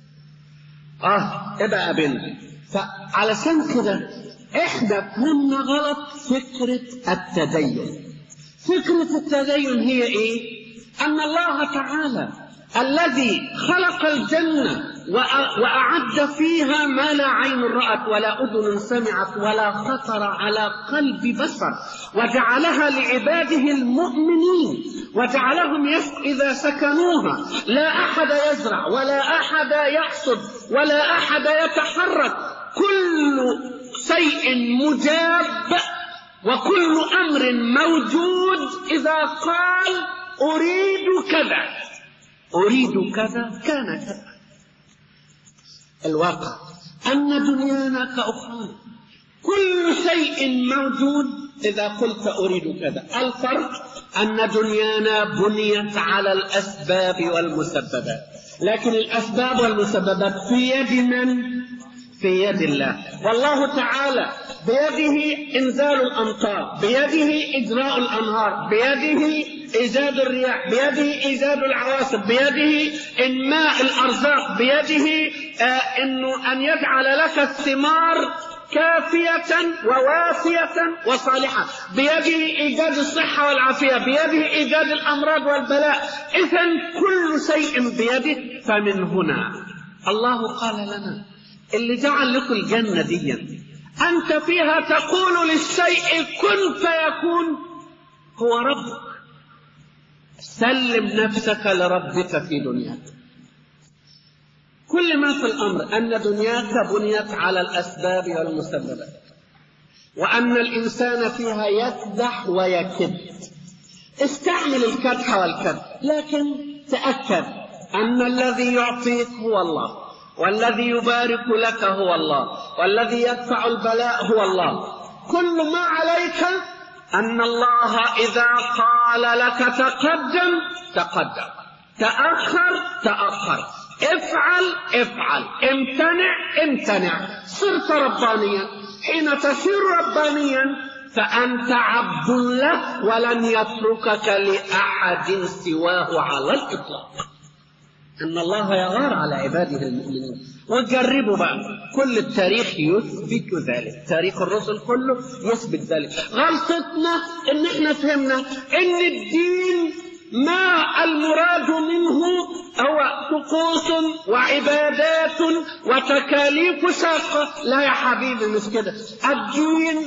اه ابقى قابلنا فعلشان كده احنا فهمنا غلط فكرة التدين فكرة التدين هي ايه ان الله تعالى الذي خلق الجنة وأعد فيها ما لا عين رأت ولا أذن سمعت ولا خطر على قلب بشر وجعلها لعباده المؤمنين وجعلهم إذا سكنوها لا أحد يزرع ولا أحد يحصد ولا أحد يتحرك كل شيء مجاب وكل أمر موجود إذا قال أريد كذا أريد كذا كان كذا الواقع أن دنيانا كأخرانا كل شيء موجود إذا قلت أريد كذا الفرق أن دنيانا بنيت على الأسباب والمسببات لكن الأسباب والمسببات في يد من؟ في يد الله والله تعالى بيده إنزال الأمطار بيده إجراء الأنهار بيده إيجاد الرياح بيده إيجاد العواصف بيده إنماء الأرزاق بيده آه إنه أن يجعل لك الثمار كافية ووافية وصالحة بيده إيجاد الصحة والعافية بيده إيجاد الأمراض والبلاء إذا كل شيء بيده فمن هنا الله قال لنا اللي جعل لكم الجنة دي أنت فيها تقول للشيء كن فيكون هو ربك سلم نفسك لربك في دنياك كل ما في الأمر أن دنياك بنيت على الأسباب والمسببات وأن الإنسان فيها يكدح ويكد استعمل الكدح والكد لكن تأكد أن الذي يعطيك هو الله والذي يبارك لك هو الله والذي يدفع البلاء هو الله كل ما عليك أن الله إذا قال لك تقدم تقدم تأخر تأخر افعل افعل امتنع امتنع صرت ربانيا حين تصير ربانيا فأنت عبد له ولن يتركك لأحد سواه على الإطلاق أن الله يغار على عباده المؤمنين وجربوا بقى كل التاريخ يثبت ذلك تاريخ الرسل كله يثبت ذلك غلطتنا ان احنا فهمنا ان الدين ما المراد منه هو طقوس وعبادات وتكاليف شاقة لا يا حبيبي مش كده الدين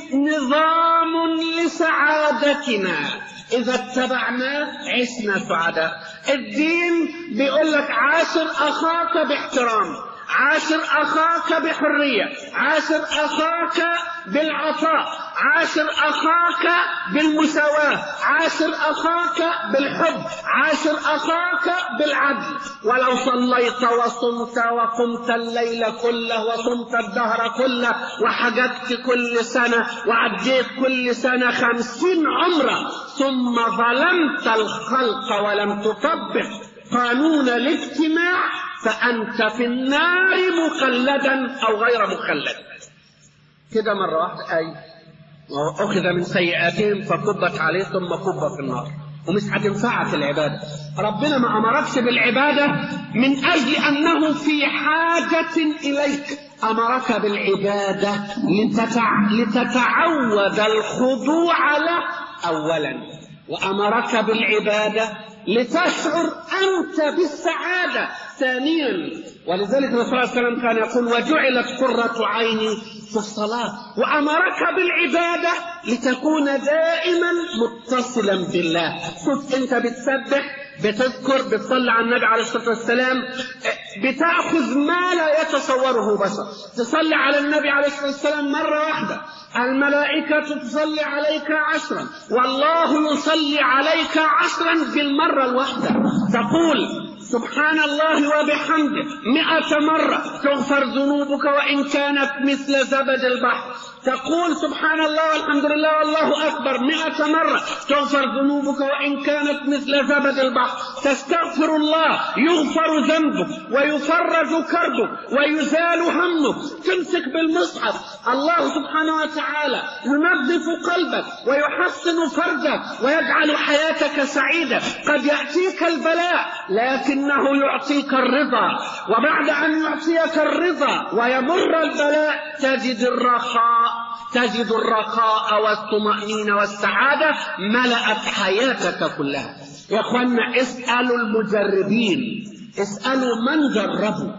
نظام لسعادتنا إذا اتبعناه عشنا سعداء الدين بيقول لك عاشر أخاك باحترام عاشر أخاك بحرية عاشر أخاك بالعطاء عاشر أخاك بالمساواة عاشر أخاك بالحب عاشر أخاك بالعدل ولو صليت وصمت وقمت الليل كله وصمت الدهر كله وحججت كل سنة وعديت كل سنة خمسين عمرة ثم ظلمت الخلق ولم تطبق قانون الاجتماع فأنت في النار مخلدا أو غير مخلد كده مرة واحدة أي أخذ من سيئاتهم فكبت عليه ثم كب في النار ومش هتنفعك العبادة ربنا ما أمركش بالعبادة من أجل أنه في حاجة إليك أمرك بالعبادة لتتع... لتتعود الخضوع له أولا وأمرك بالعبادة لتشعر أنت بالسعادة ثانيا ولذلك الرسول صلى الله عليه وسلم كان يقول وجعلت قرة عيني في الصلاة وأمرك بالعبادة لتكون دائما متصلا بالله شوف أنت بتسبح بتذكر بتصلي على النبي عليه الصلاة والسلام بتأخذ ما لا يتصوره بشر تصلي على النبي عليه الصلاة والسلام مرة واحدة الملائكة تصلي عليك عشرا والله يصلي عليك عشرا بالمرة الواحدة تقول سبحان الله وبحمده مئة مرة تغفر ذنوبك وإن كانت مثل زبد البحر تقول سبحان الله والحمد لله والله أكبر مئة مرة تغفر ذنوبك وإن كانت مثل زبد البحر تستغفر الله يغفر ذنبك ويفرج كربك ويزال همك تمسك بالمصحف الله سبحانه وتعالى ينظف قلبك ويحسن فرجك ويجعل حياتك سعيدة قد يأتيك البلاء لكنه يعطيك الرضا وبعد أن يعطيك الرضا ويمر البلاء تجد الرخاء تجد الرخاء والطمأنينة والسعادة ملأت حياتك كلها يا اخوانا اسألوا المجربين اسألوا من جربوا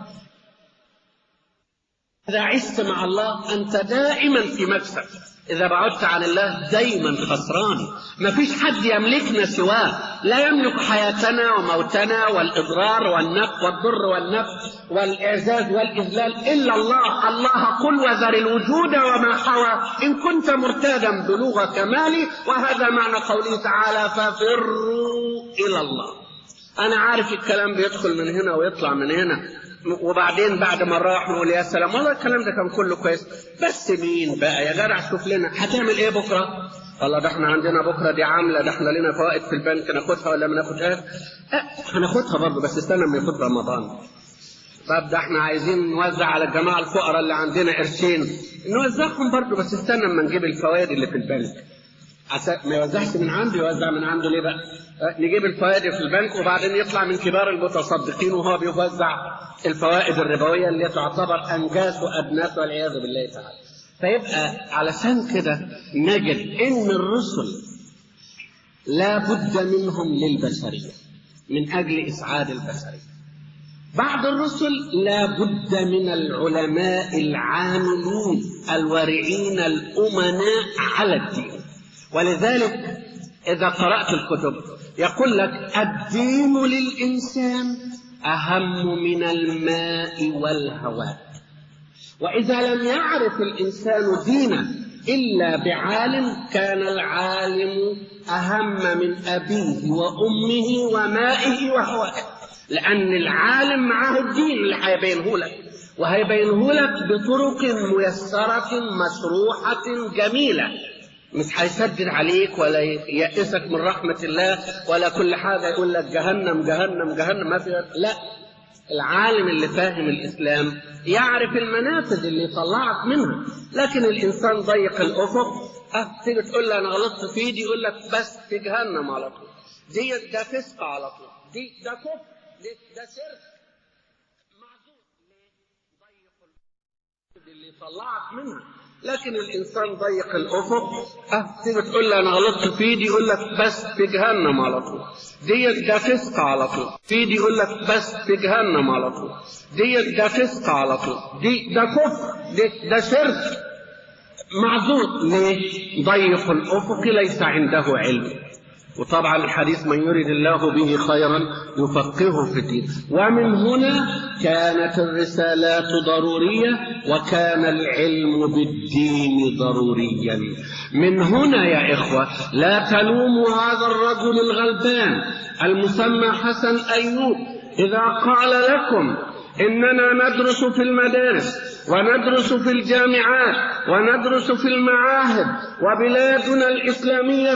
إذا عشت مع الله أنت دائما في مكسب إذا بعدت عن الله دايما خسران ما فيش حد يملكنا سواه لا يملك حياتنا وموتنا والإضرار والنفع والضر والنفع والإعزاز والإذلال إلا الله الله قل وذر الوجود وما حوى إن كنت مرتادا بلوغ كمالي وهذا معنى قوله تعالى ففروا إلى الله أنا عارف الكلام بيدخل من هنا ويطلع من هنا وبعدين بعد ما راح نقول يا سلام والله الكلام ده كان كله كويس بس مين بقى يا جدع شوف لنا هتعمل ايه بكره؟ والله ده احنا عندنا بكره دي عامله ده احنا لنا فوائد في البنك ناخدها ولا ما ناخدهاش؟ أه هناخدها برضه بس استنى ما يفوت رمضان. طب ده احنا عايزين نوزع على الجماعه الفقراء اللي عندنا قرشين نوزعهم برضه بس استنى اما نجيب الفوائد اللي في البنك. ما يوزعش من عنده يوزع من عنده ليه بقى؟ نجيب الفوائد في البنك وبعدين يطلع من كبار المتصدقين وهو بيوزع الفوائد الربويه اللي تعتبر انجاس وادناس والعياذ بالله تعالى. فيبقى علشان كده نجد ان الرسل لا بد منهم للبشريه من اجل اسعاد البشريه. بعد الرسل لا بد من العلماء العاملين الورعين الامناء على الدين. ولذلك إذا قرأت الكتب يقول لك الدين للإنسان أهم من الماء والهواء وإذا لم يعرف الإنسان دينه إلا بعالم كان العالم أهم من أبيه وأمه ومائه وهوائه لأن العالم معه الدين اللي هيبينه لك وهيبينه لك بطرق ميسرة مشروحة جميلة مش هيسدد عليك ولا ييأسك من رحمة الله ولا كل حاجة يقول لك جهنم جهنم جهنم ما في لا العالم اللي فاهم الإسلام يعرف المنافذ اللي يطلعك منها لكن الإنسان ضيق الأفق أه تيجي تقول له أنا غلطت في دي يقول لك بس في جهنم على طول دي ده فسق على طول دي ده كفر ده شرك معذور ضيق الأفق اللي يطلعك منها لكن الانسان ضيق الافق اه تيجي تقول له انا غلطت في دي يقول لك بس في جهنم على طول دي ده فسق على طول في دي يقول لك بس في جهنم على طول دي ده فسق على طول دي ده كفر دي ده شرك معذور ليه ضيق الافق ليس عنده علم وطبعا الحديث من يريد الله به خيرا يفقهه في الدين ومن هنا كانت الرسالات ضرورية وكان العلم بالدين ضروريا من هنا يا إخوة لا تلوموا هذا الرجل الغلبان المسمى حسن أيوب إذا قال لكم إننا ندرس في المدارس وندرس في الجامعات وندرس في المعاهد وبلادنا الإسلامية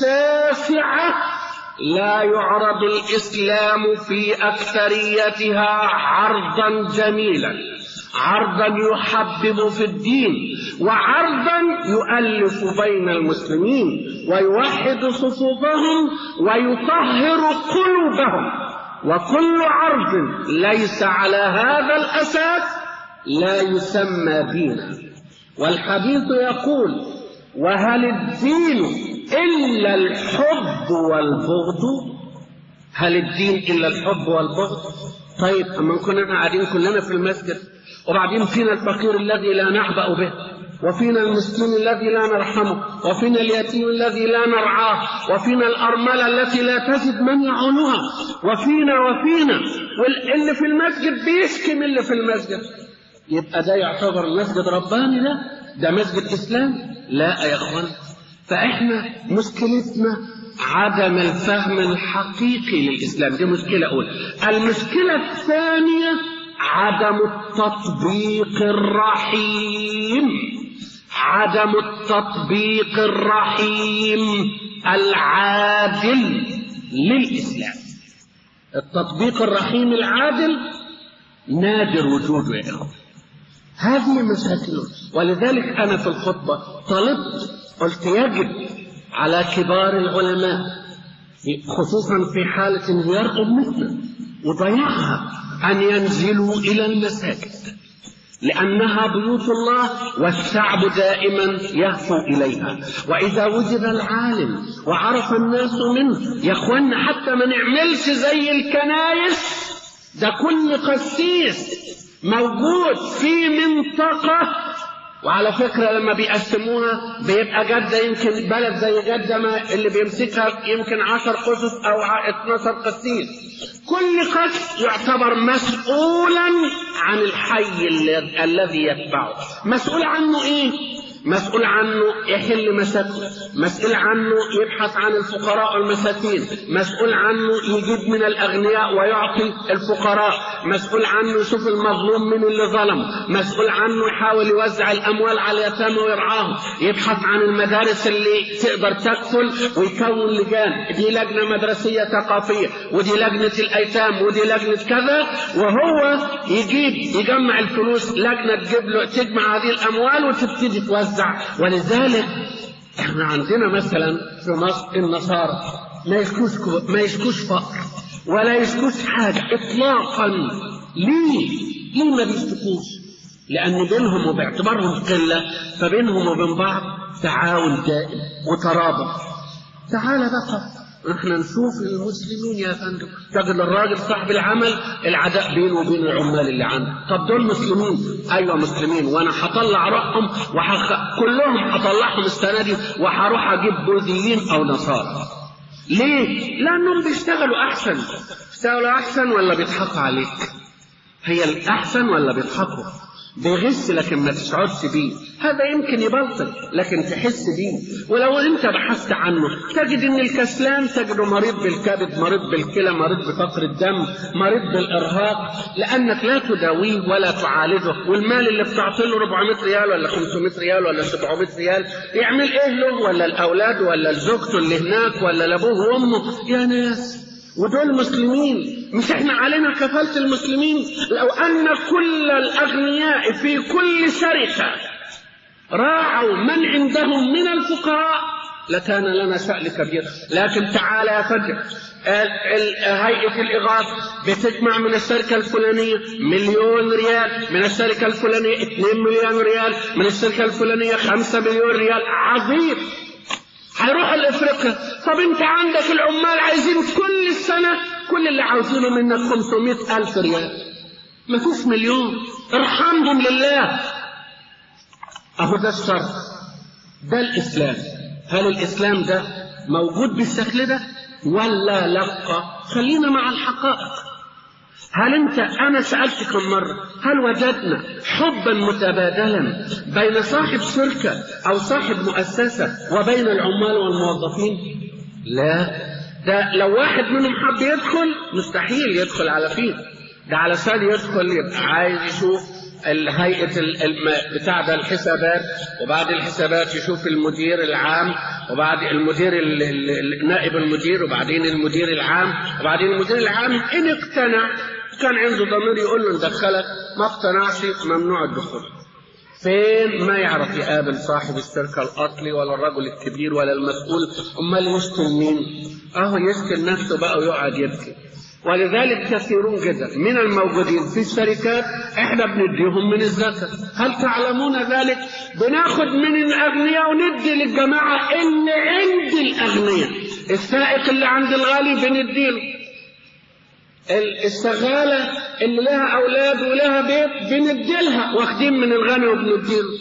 الشاسعة لا يعرض الإسلام في أكثريتها عرضا جميلا عرضا يحبب في الدين وعرضا يؤلف بين المسلمين ويوحد صفوفهم ويطهر قلوبهم وكل عرض ليس على هذا الأساس لا يسمى دينا والحديث يقول وهل الدين إلا الحب والبغض هل الدين إلا الحب والبغض طيب أما كنا قاعدين كلنا في المسجد وبعدين فينا الفقير الذي لا نعبأ به وفينا المسكين الذي لا نرحمه وفينا اليتيم الذي لا نرعاه وفينا الأرملة التي لا تجد من يعونها وفينا وفينا واللي في المسجد بيشكي من اللي في المسجد يبقى ده يعتبر مسجد رباني ده ده مسجد إسلام لا يا أخوان فإحنا مشكلتنا عدم الفهم الحقيقي للإسلام دي مشكلة أولى المشكلة الثانية عدم التطبيق الرحيم عدم التطبيق الرحيم العادل للإسلام التطبيق الرحيم العادل نادر وجوده يا إخوة هذه مشاكل ولذلك أنا في الخطبة طلبت قلت يجب على كبار العلماء خصوصا في حالة انهيار أمتنا وضياعها أن ينزلوا إلى المساجد لأنها بيوت الله والشعب دائما يهفو إليها وإذا وجد العالم وعرف الناس منه يا أخوانا حتى ما نعملش زي الكنايس ده كل قسيس موجود في منطقة وعلى فكرة لما بيقسموها بيبقى جدة يمكن بلد زي جدة ما اللي بيمسكها يمكن عشر قسس أو 12 قسيس كل قس يعتبر مسؤولا عن الحي الذي يتبعه مسؤول عنه ايه مسؤول عنه يحل مشاكله مسؤول عنه يبحث عن الفقراء والمساكين مسؤول عنه يجيب من الأغنياء ويعطي الفقراء مسؤول عنه يشوف المظلوم من اللي ظلم مسؤول عنه يحاول يوزع الأموال على اليتامى ويرعاهم يبحث عن المدارس اللي تقدر تكفل ويكون لجان دي لجنة مدرسية ثقافية ودي لجنة الأيتام ودي لجنة كذا وهو يجيب يجمع الفلوس لجنة تجيب له تجمع هذه الأموال وتبتدي توزع ولذلك احنا عندنا مثلا في مصر النصارى ما يشكوش ما يشكوش فقر ولا يشكوش حاجة إطلاقا ليه؟ ليه ما بيشتكوش؟ لأن بينهم وباعتبارهم قلة فبينهم وبين بعض تعاون دائم وترابط تعال بقى احنا نشوف المسلمين يا فندم تجد الراجل صاحب العمل العداء بينه وبين العمال اللي عنده طب دول مسلمين ايوه مسلمين وانا هطلع روحهم وحخ... كلهم هطلعهم السنه دي وهروح اجيب بوذيين او نصارى ليه لانهم بيشتغلوا احسن بيشتغلوا احسن ولا بيضحكوا عليك هي الاحسن ولا بيضحكوا بيغش لكن ما تشعرش بيه هذا يمكن يبلطل لكن تحس بيه ولو انت بحثت عنه تجد ان الكسلان تجده مريض بالكبد مريض بالكلى مريض بفقر الدم مريض بالارهاق لانك لا تداويه ولا تعالجه والمال اللي بتعطله 400 ريال ولا 500 ريال ولا 700 ريال يعمل ايه له ولا الاولاد ولا زوجته اللي هناك ولا لابوه وامه يا ناس ودول مسلمين مش احنا علينا كفالة المسلمين لو ان كل الاغنياء في كل شركة راعوا من عندهم من الفقراء لكان لنا شأن كبير لكن تعال يا فجر هيئة الإغاثة بتجمع من الشركة الفلانية مليون ريال من الشركة الفلانية 2 مليون ريال من الشركة الفلانية 5 مليون ريال عظيم هيروح لافريقيا طب انت عندك العمال عايزين كل السنه كل اللي عاوزينه منك 500 الف ريال ما فيش مليون ارحمهم لله اهو ده الشرط ده الاسلام هل الاسلام ده موجود بالشكل ده ولا لا خلينا مع الحقائق هل انت انا سالت كم مره هل وجدنا حبا متبادلا بين صاحب شركه او صاحب مؤسسه وبين العمال والموظفين لا ده لو واحد منهم حب يدخل مستحيل يدخل على فيه ده علشان يدخل يبقى عايز يشوف الهيئة بتاع ده الحسابات وبعد الحسابات يشوف المدير العام وبعد المدير نائب المدير وبعدين المدير العام وبعدين المدير العام إن اقتنع كان عنده ضمير يقول له ندخلك ما اقتنعش ممنوع الدخول فين ما يعرف يقابل صاحب الشركة الأصلي ولا الرجل الكبير ولا المسؤول أمال يشتم مين أهو يشتم نفسه بقى ويقعد يبكي ولذلك كثيرون جدا من الموجودين في الشركات احنا بنديهم من الزكاة هل تعلمون ذلك بناخد من الأغنياء وندي للجماعة اللي عند الأغنياء السائق اللي عند الغالي بنديله الشغالة اللي لها أولاد ولها بيت بنديلها واخدين من الغني وبنديله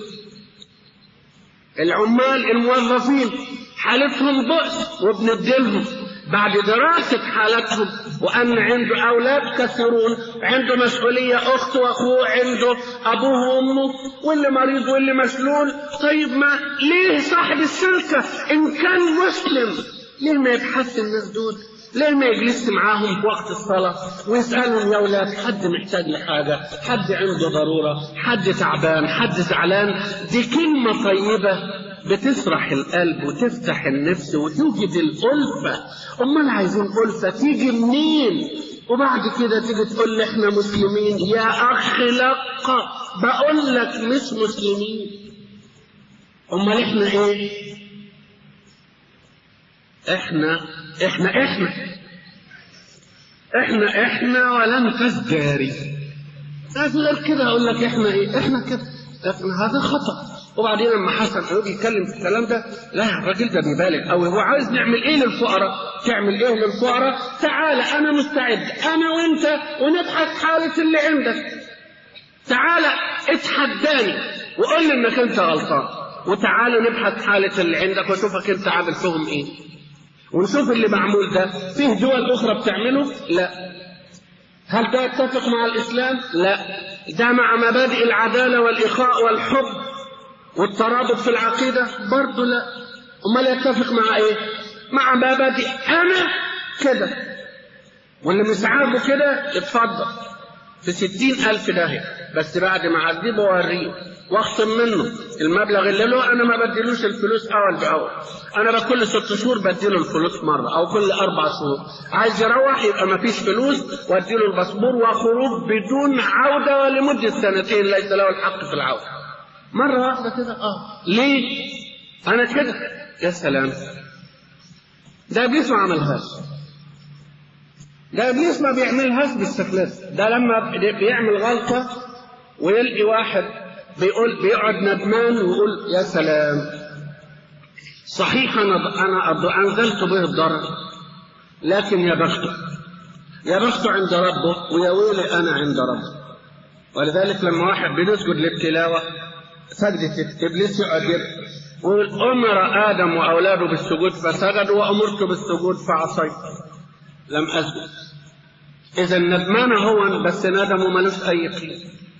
العمال الموظفين حالتهم بؤس وبنديلهم بعد دراسة حالتهم وأن عنده أولاد كثيرون عنده مسؤولية أخت وأخوه عنده أبوه وأمه واللي مريض واللي مسلول طيب ما ليه صاحب الشركة إن كان مسلم ليه ما يبحث الناس دول ليه ما يجلس معاهم في وقت الصلاة ويسألهم يا أولاد حد محتاج لحاجة حد عنده ضرورة حد تعبان حد زعلان دي كلمة طيبة بتسرح القلب وتفتح النفس وتوجد الألفة أمال عايزين ألفة تيجي منين وبعد كده تيجي تقول لي احنا مسلمين يا أخ لق بقول لك مش مسلمين أمال احنا ايه احنا احنا احنا احنا احنا ولن تزداري لكن غير كده اقول لك احنا ايه احنا كده لكن هذا خطأ وبعدين لما حسن حلوك يتكلم في الكلام ده لا الراجل ده بيبالغ قوي هو عايز نعمل ايه للفقراء تعمل ايه للفقراء تعالى انا مستعد انا وانت ونبحث حالة اللي عندك تعالى اتحداني وقول لي انك انت غلطان وتعالى نبحث حالة اللي عندك واشوفك انت عامل فيهم ايه ونشوف اللي معمول ده فيه دول اخرى بتعمله لا هل ده يتفق مع الاسلام لا ده مع مبادئ العدالة والاخاء والحب والترابط في العقيدة برضه لا امال يتفق مع ايه مع مبادئ انا كده واللي مش عاجبه كده اتفضل في ستين ألف داهية بس بعد ما أعذبه وأوريه واخصم منه المبلغ اللي له أنا ما بديلوش الفلوس أول بأول أنا بكل ست شهور بديله الفلوس مرة أو كل أربع شهور عايز يروح يبقى ما فيش فلوس وأديله الباسبور وخروج بدون عودة ولمدة سنتين ليس له الحق في العودة مرة واحدة كده آه ليه؟ أنا كده يا سلام ده إبليس ما عملهاش ده ابليس ما بيعملهاش بالشكل ده لما بيعمل غلطه ويلقي واحد بيقول بيقعد ندمان ويقول يا سلام صحيح انا انا انزلت به الضرر لكن يا بخته يا بخته عند ربه ويا ويلي انا عند ربه ولذلك لما واحد بنسجد للتلاوه سجدة ابليس يقعد يبكي ويقول امر ادم واولاده بالسجود فسجدوا وامرت بالسجود فعصيت لم أسجد إذا ندمان هو بس ندمه ملوش أي قيمة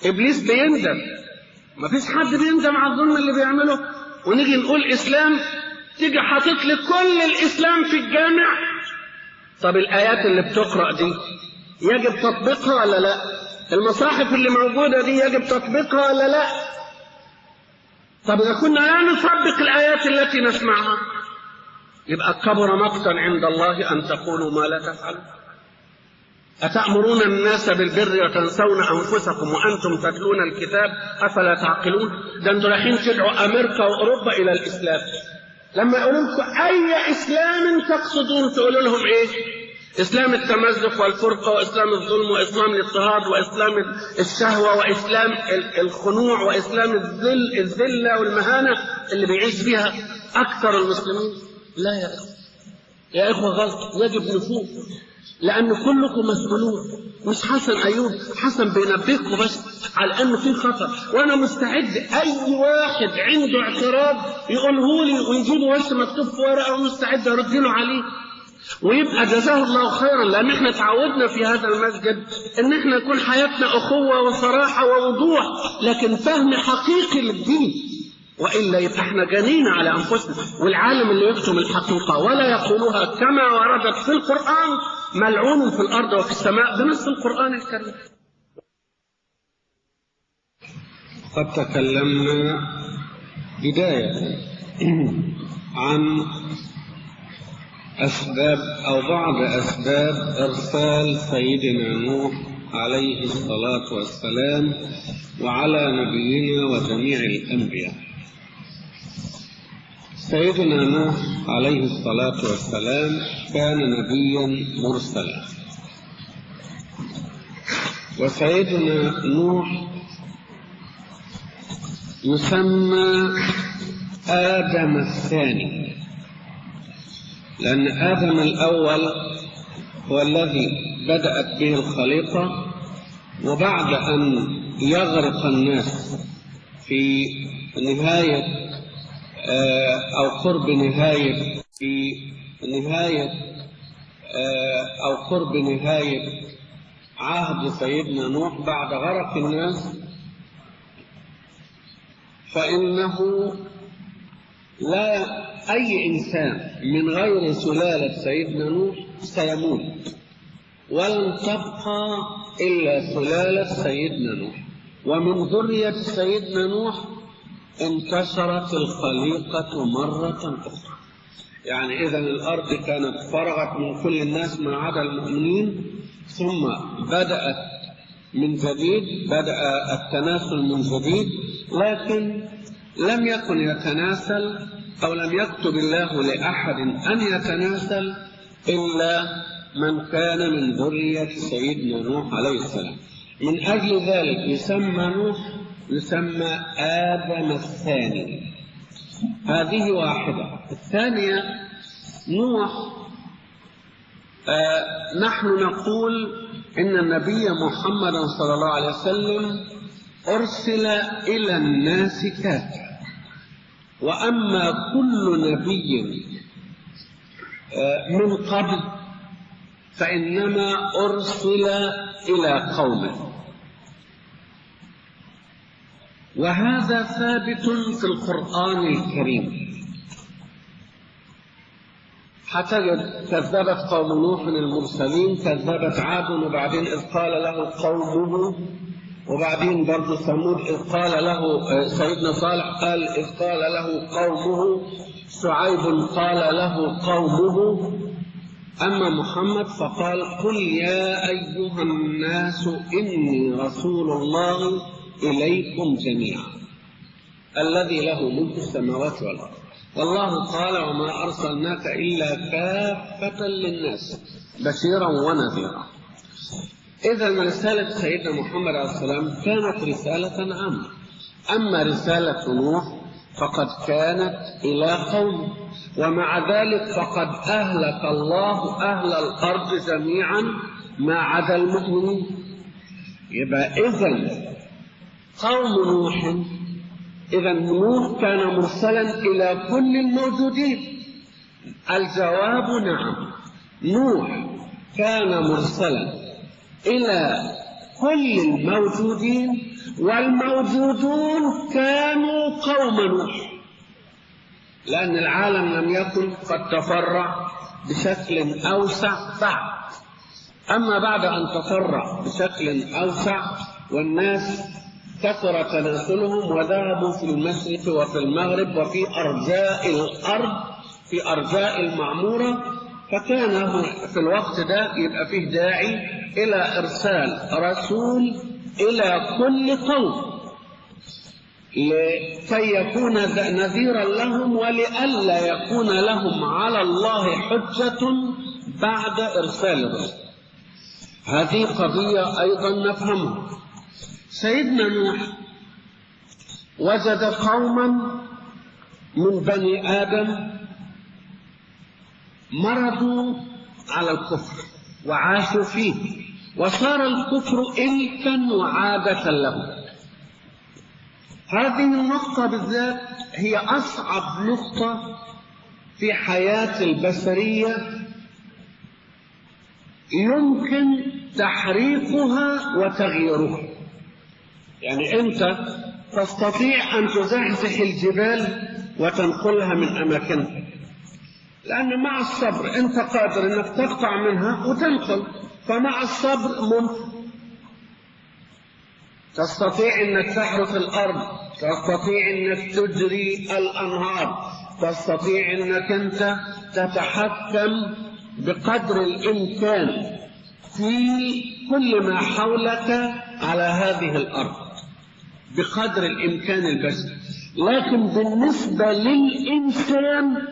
ابليس بيندم مفيش حد بيندم على الظلم اللي بيعمله ونيجي نقول اسلام تيجي حاطط لي كل الاسلام في الجامع طب الايات اللي بتقرا دي يجب تطبيقها ولا لا المصاحف اللي موجوده دي يجب تطبيقها ولا لا طب اذا كنا لا نطبق الايات التي نسمعها يبقى كبر مقتا عند الله ان تقولوا ما لا تفعلون أتأمرون الناس بالبر وتنسون أنفسكم وأنتم تتلون الكتاب أفلا تعقلون ده أنتم رايحين تدعوا أمريكا وأوروبا إلى الإسلام لما يقولوا لكم أي إسلام تقصدون تقولوا لهم إيه؟ إسلام التمزق والفرقة وإسلام الظلم وإسلام الاضطهاد وإسلام الشهوة وإسلام الخنوع وإسلام الذل الذلة والمهانة اللي بيعيش فيها أكثر المسلمين لا يا إخوة يا إخوة غلط يجب نفوق لأن كلكم مسؤولون مش حسن أيوب حسن بينبهكم بس على أنه في خطر وأنا مستعد أي واحد عنده اعتراض يقوله لي ويجيبه بس مكتوب في ورقة ومستعد أرد له عليه ويبقى جزاه الله خيرا لأن احنا تعودنا في هذا المسجد أن احنا يكون حياتنا أخوة وصراحة ووضوح لكن فهم حقيقي للدين وإلا يبقى احنا جنين على أنفسنا والعالم اللي يكتم الحقيقة ولا يقولها كما وردت في القرآن ملعون في الأرض وفي السماء بنص القرآن الكريم قد تكلمنا بداية عن أسباب أو بعض أسباب إرسال سيدنا نوح عليه الصلاة والسلام وعلى نبينا وجميع الأنبياء سيدنا نوح عليه الصلاة والسلام كان نبيا مرسلا وسيدنا نوح يسمى آدم الثاني لأن آدم الأول هو الذي بدأت به الخليقة وبعد أن يغرق الناس في نهاية أو قرب نهاية في نهاية أو قرب نهاية عهد سيدنا نوح بعد غرق الناس فإنه لا أي إنسان من غير سلالة سيدنا نوح سيموت ولن تبقى إلا سلالة سيدنا نوح ومن ذرية سيدنا نوح انتشرت الخليقة مرة أخرى يعني إذا الأرض كانت فرغت من كل الناس ما عدا المؤمنين ثم بدأت من جديد بدأ التناسل من جديد لكن لم يكن يتناسل أو لم يكتب الله لأحد أن يتناسل إلا من كان من ذرية سيدنا نوح عليه السلام من أجل ذلك يسمى نوح يسمى آدم الثاني هذه واحدة الثانية نوح آه نحن نقول إن النبي محمد صلى الله عليه وسلم أرسل إلى الناس كافة وأما كل نبي آه من قبل فإنما أرسل إلى قومه وهذا ثابت في القرآن الكريم حتجد كذبت قوم نوح المرسلين كذبت عاد وبعدين إذ قال له قومه وبعدين برضه ثمود إذ قال له سيدنا صالح قال إذ قال له قومه شعيب قال له قومه أما محمد فقال قل يا أيها الناس إني رسول الله إليكم جميعا الذي له ملك السماوات والأرض والله قال وما أرسلناك إلا كافة للناس بشيرا ونذيرا إذا رسالة سيدنا محمد عليه السلام كانت رسالة عامة أما رسالة نوح فقد كانت إلى قوم ومع ذلك فقد أهلك الله أهل الأرض جميعا ما عدا المؤمنين يبقى إذا قوم نوح إذا نوح كان مرسلا إلى كل الموجودين الجواب نعم نوح كان مرسلا إلى كل الموجودين والموجودون كانوا قوم نوح لأن العالم لم يكن قد تفرع بشكل أوسع بعد أما بعد أن تفرع بشكل أوسع والناس كثر تناسلهم وذهبوا في المشرق وفي المغرب وفي أرجاء الأرض في أرجاء المعمورة فكان في الوقت ده يبقى فيه داعي إلى إرسال رسول إلى كل قوم لكي يكون نذيرا لهم ولئلا يكون لهم على الله حجة بعد إرسال الرسل هذه قضية أيضا نفهمها سيدنا نوح وجد قوما من بني آدم مرضوا على الكفر وعاشوا فيه وصار الكفر إلكا وعادة لهم هذه النقطة بالذات هي أصعب نقطة في حياة البشرية يمكن تحريفها وتغييرها يعني أنت تستطيع أن تزحزح الجبال وتنقلها من أماكنها لأن مع الصبر أنت قادر أنك تقطع منها وتنقل فمع الصبر ممكن تستطيع أنك تحرث الأرض تستطيع أنك تجري الأنهار تستطيع أنك أنت تتحكم بقدر الإمكان في كل ما حولك على هذه الأرض بقدر الإمكان البشري لكن بالنسبة للإنسان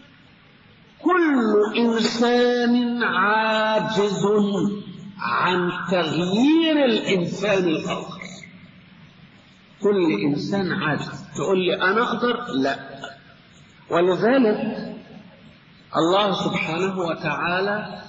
كل إنسان عاجز عن تغيير الإنسان الآخر كل إنسان عاجز تقول لي أنا أقدر لا ولذلك الله سبحانه وتعالى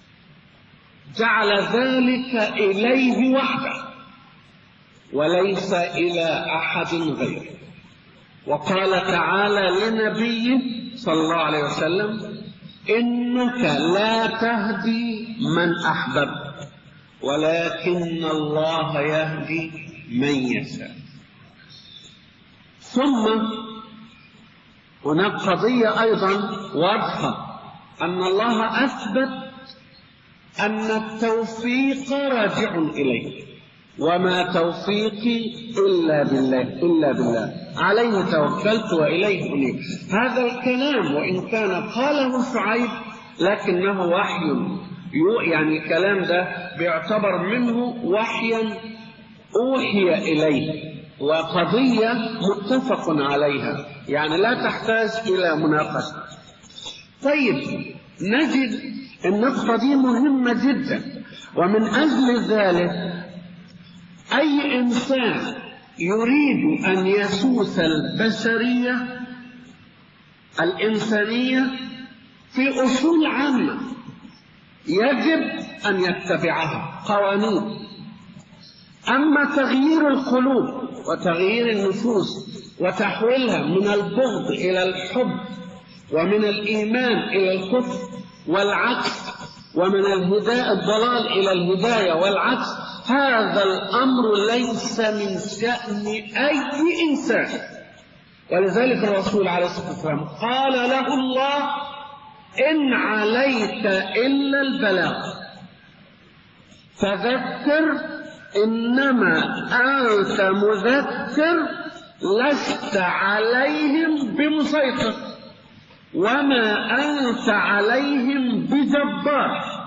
جعل ذلك إليه وحده وليس إلى أحد غيره وقال تعالى لنبيه صلى الله عليه وسلم إنك لا تهدي من أحببت ولكن الله يهدي من يشاء ثم هناك قضية أيضا واضحة أن الله أثبت أن التوفيق راجع إليه وما توفيقي إلا بالله إلا بالله عليه توكلت وإليه أنيب هذا الكلام وإن كان قاله شعيب لكنه وحي يعني الكلام ده بيعتبر منه وحيا أوحي إليه وقضية متفق عليها يعني لا تحتاج إلى مناقشة طيب نجد النقطة دي مهمة جدا ومن أجل ذلك أي إنسان يريد أن يسوس البشرية الإنسانية في أصول عامة يجب أن يتبعها قوانين أما تغيير القلوب وتغيير النفوس وتحويلها من البغض إلى الحب ومن الإيمان إلى الكفر والعكس ومن الهداية الضلال إلى الهداية والعكس هذا الأمر ليس من شأن أي إنسان ولذلك الرسول عليه الصلاة والسلام قال له الله إن عليك إلا البلاغ فذكر إنما أنت مذكر لست عليهم بمسيطر وما أنت عليهم بجبار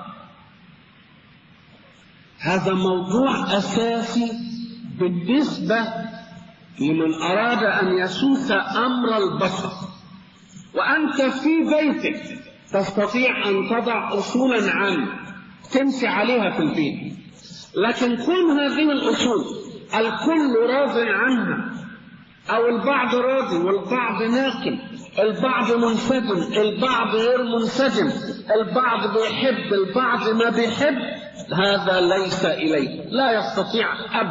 هذا موضوع أساسي بالنسبة لمن أراد أن يسوس أمر البشر وأنت في بيتك تستطيع أن تضع أصولا عامة تمشي عليها في البيت لكن كل هذه الأصول الكل راض عنها أو البعض راضي والبعض ناقم البعض منسجم البعض غير منسجم البعض بيحب البعض ما بيحب هذا ليس إليه لا يستطيع أب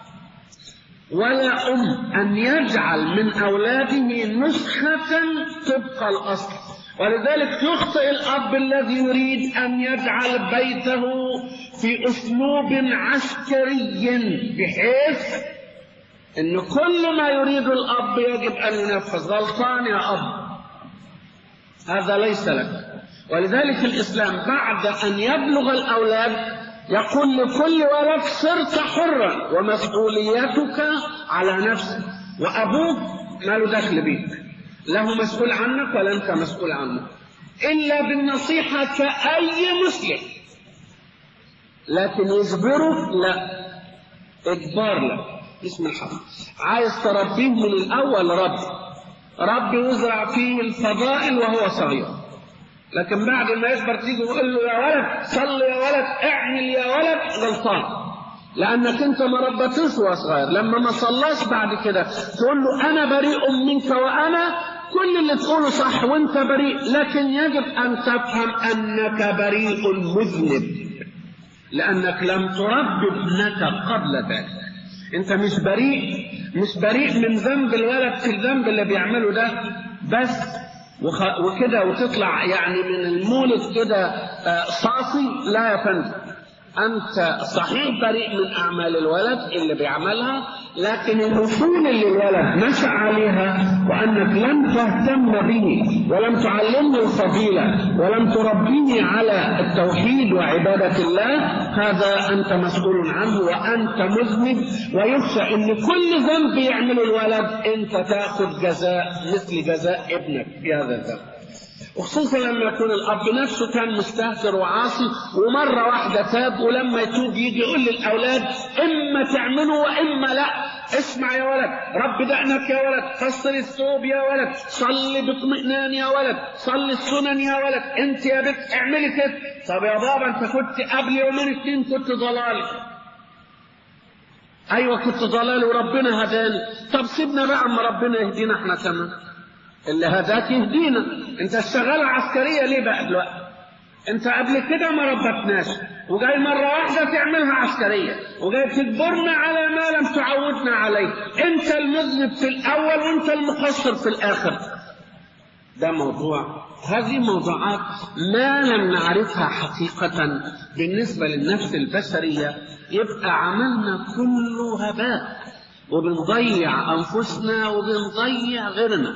ولا أم أن يجعل من أولاده نسخة طبق الأصل ولذلك يخطئ الأب الذي يريد أن يجعل بيته في أسلوب عسكري بحيث ان كل ما يريد الاب يجب ان ينفذ غلطان يا اب هذا ليس لك ولذلك الاسلام بعد ان يبلغ الاولاد يقول لكل ولد صرت حرا ومسؤوليتك على نفسك وابوك ما له دخل بيك له مسؤول عنك ولا انت مسؤول عنه الا بالنصيحه كاي مسلم لكن يجبرك لا اجبار لا اسم الحق عايز تربيه من الاول رب رب يزرع فيه الفضائل وهو صغير لكن بعد ما يكبر تيجي ويقول له يا ولد صل يا ولد اعمل يا ولد غلطان لانك انت ما ربيتوش وهو صغير لما ما صلاش بعد كده تقول له انا بريء منك وانا كل اللي تقوله صح وانت بريء لكن يجب ان تفهم انك بريء مذنب لانك لم تربي ابنك قبل ذلك انت مش بريء مش بريء من ذنب الولد في الذنب اللي بيعمله ده بس وخ... وكده وتطلع يعني من المولد كده آه صافي لا يا فندم أنت صحيح بريء من أعمال الولد اللي بيعملها لكن الأصول اللي الولد نشأ عليها وأنك لم تهتم به ولم تعلمه الفضيلة ولم تربيه على التوحيد وعبادة الله هذا أنت مسؤول عنه وأنت مذنب ويخشى أن كل ذنب يعمله الولد أنت تأخذ جزاء مثل جزاء ابنك في هذا الذنب وخصوصا لما يكون الاب نفسه كان مستهتر وعاصي ومره واحده تاب ولما يتوب يجي يقول للاولاد اما تعملوا واما لا اسمع يا ولد رب دقنك يا ولد فصل الثوب يا ولد صلي باطمئنان يا ولد صلي السنن يا ولد انت يا بنت اعملي كده طب يا بابا انت كنت قبل يومين اتنين كنت ضلالي ايوه كنت ضلالي وربنا هداني طب سيبنا بقى اما ربنا يهدينا احنا كمان اللي هداك يهدينا انت الشغاله عسكريه ليه بقى دلوقتي انت قبل كده ما ربطناش وجاي مرة واحدة تعملها عسكرية وجاي تجبرنا على ما لم تعودنا عليه انت المذنب في الاول وانت المقصر في الاخر ده موضوع هذه موضوعات ما لم نعرفها حقيقة بالنسبة للنفس البشرية يبقى عملنا كله هباء وبنضيع أنفسنا وبنضيع غيرنا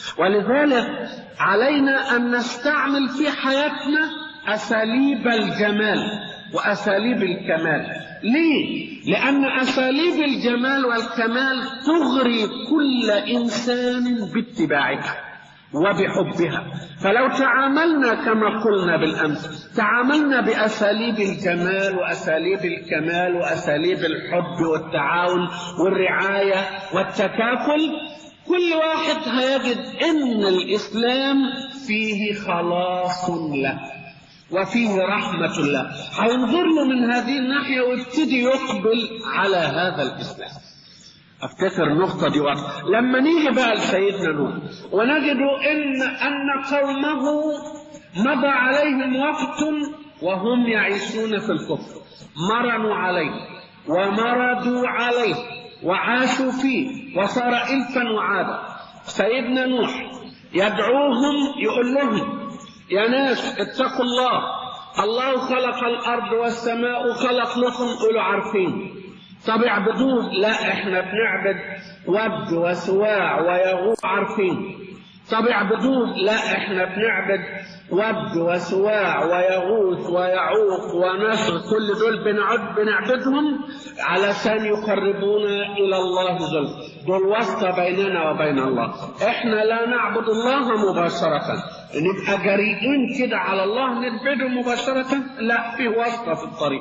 ولذلك علينا أن نستعمل في حياتنا أساليب الجمال وأساليب الكمال ليه؟ لأن أساليب الجمال والكمال تغري كل إنسان باتباعها وبحبها فلو تعاملنا كما قلنا بالأمس تعاملنا بأساليب الجمال وأساليب الكمال وأساليب الحب والتعاون والرعاية والتكافل كل واحد هيجد ان الاسلام فيه خلاص له وفيه رحمة له هينظر له من هذه الناحية ويبتدي يقبل على هذا الإسلام افتكر النقطة دي واضحة لما نيجي بقى لسيدنا نوح ونجد ان ان قومه مضى عليهم وقت وهم يعيشون في الكفر مرنوا عليه ومردوا عليه وعاشوا فيه وصار إلفا وعادا سيدنا نوح يدعوهم يقول لهم يا ناس اتقوا الله الله خلق الأرض والسماء خلق لكم قولوا عارفين طب اعبدوه لا احنا بنعبد ود وسواع ويغوث عارفين طب اعبدوه لا احنا بنعبد ود وسواع ويغوث ويعوق ونصر كل دول بنعد بنعبدهم علشان يقربونا الى الله زلف دول واسطة بيننا وبين الله احنا لا نعبد الله مباشرة نبقى جريئين كده على الله نعبده مباشرة لا في واسطة في الطريق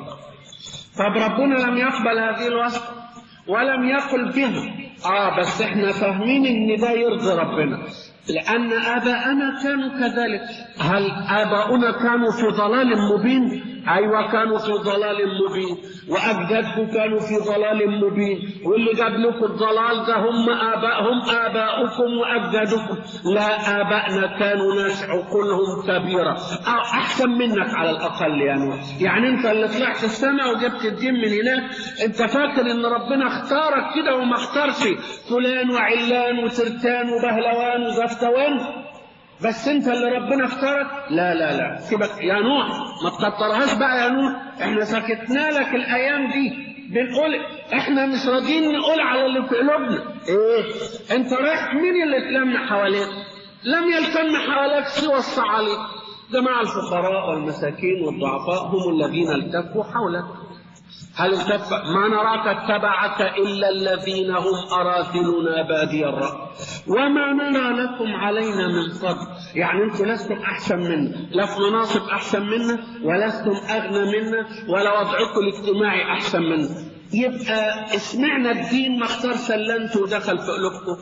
طب ربنا لم يقبل هذه الواسطة ولم يقل بها اه بس احنا فاهمين ان ده يرضي ربنا لأن آباءنا كانوا كذلك هل آباؤنا كانوا في ضلال مبين أيوة كانوا في ضلال مبين وأجدادكم كانوا في ضلال مبين واللي جاب لكم الضلال ده هم آباء هم آباؤكم وأجدادكم لا آبائنا كانوا ناس عقولهم كبيرة أو أحسن منك على الأقل يا نوح يعني أنت اللي طلعت السماء وجبت الدين من هناك أنت فاكر إن ربنا اختارك كده وما اختارش فلان وعلان وترتان وبهلوان وزفتوان بس انت اللي ربنا اختارك لا لا لا سيبك يا نوح ما تكترهاش بقى يا نوح احنا سكتنا لك الايام دي بنقول احنا مش راضيين نقول على اللي في قلوبنا ايه انت رايح مين اللي اتلم حواليك لم يلتم حواليك سوى الصعاليك جماعة الفقراء والمساكين والضعفاء هم الذين التفوا حولك هل التف ما نراك اتبعك إلا الذين هم أراذلنا بادي الرأي وما نرى لكم علينا من فضل يعني أنتم لستم أحسن منا لا في مناصب أحسن منا ولستم أغنى منا ولا وضعكم الاجتماعي أحسن منا يبقى اسمعنا الدين ما اختار سلمته ودخل في قلوبكم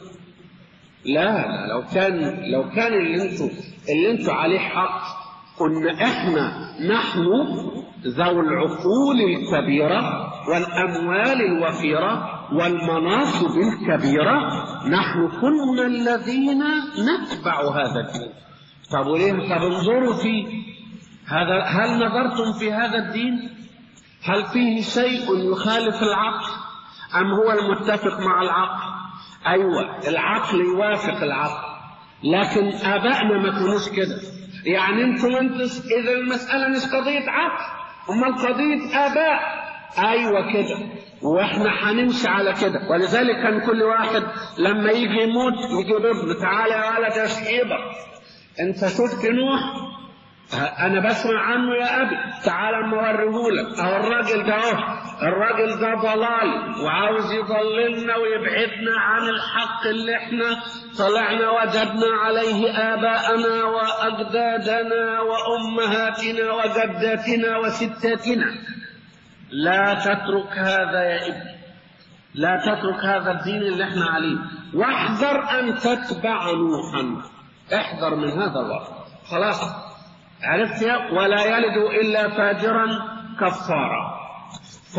لا لو كان لو كان اللي انتوا اللي انتوا عليه حق كنا احنا نحن ذو العقول الكبيرة والأموال الوفيرة والمناصب الكبيرة نحن كنا الذين نتبع هذا الدين طب وليه طب انظروا فيه هذا هل نظرتم في هذا الدين هل فيه شيء يخالف العقل أم هو المتفق مع العقل أيوة العقل يوافق العقل لكن آبائنا ما كانوش كده يعني انتوا انتوا إذا المسألة مش قضية عقل أمال قضية آباء أيوة كده وإحنا هنمشي على كده ولذلك كان كل واحد لما يجي يموت يجيب ابنه تعالى يا ولد يا شيبة أنت شفت نوح انا بسمع عنه يا ابي تعال اما اوريهولك اهو الراجل ده اهو الراجل ده ضلال وعاوز يضللنا ويبعدنا عن الحق اللي احنا طلعنا وجدنا عليه اباءنا واجدادنا وامهاتنا وجداتنا وستاتنا لا تترك هذا يا ابني لا تترك هذا الدين اللي احنا عليه واحذر ان تتبع نوحا احذر من هذا الوقت خلاص عرفت يا ولا يلد إلا فاجرا كفارا ف...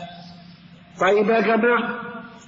طيب يا جماعة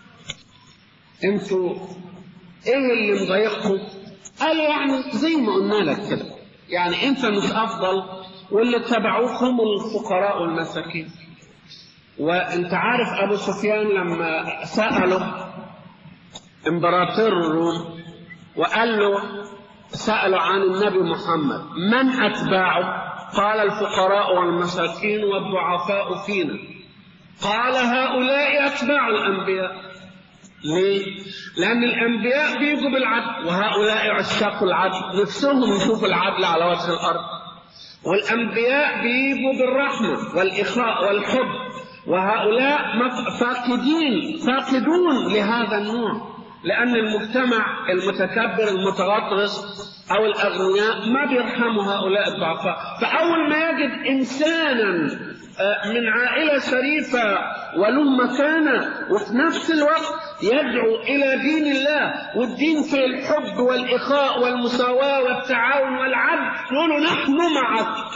انتوا ايه اللي مضايقكم قال يعني زي ما قلنا لك كده يعني انت مش افضل واللي اتبعوك هم الفقراء والمساكين وانت عارف ابو سفيان لما سأله امبراطور الروم وقال له سألوا عن النبي محمد من أتباعه قال الفقراء والمساكين والضعفاء فينا قال هؤلاء أتباع الأنبياء ليه؟ لأن الأنبياء بيجوا بالعدل وهؤلاء عشاق العدل نفسهم يشوفوا العدل على وجه الأرض والأنبياء بيجوا بالرحمة والإخاء والحب وهؤلاء فاقدين فاقدون لهذا النوع لأن المجتمع المتكبر المتغطرس أو الأغنياء ما بيرحموا هؤلاء الضعفاء فأول ما يجد إنسانا من عائلة شريفة وله مكانة وفي نفس الوقت يدعو إلى دين الله والدين في الحب والإخاء والمساواة والتعاون والعدل يقولوا نحن معك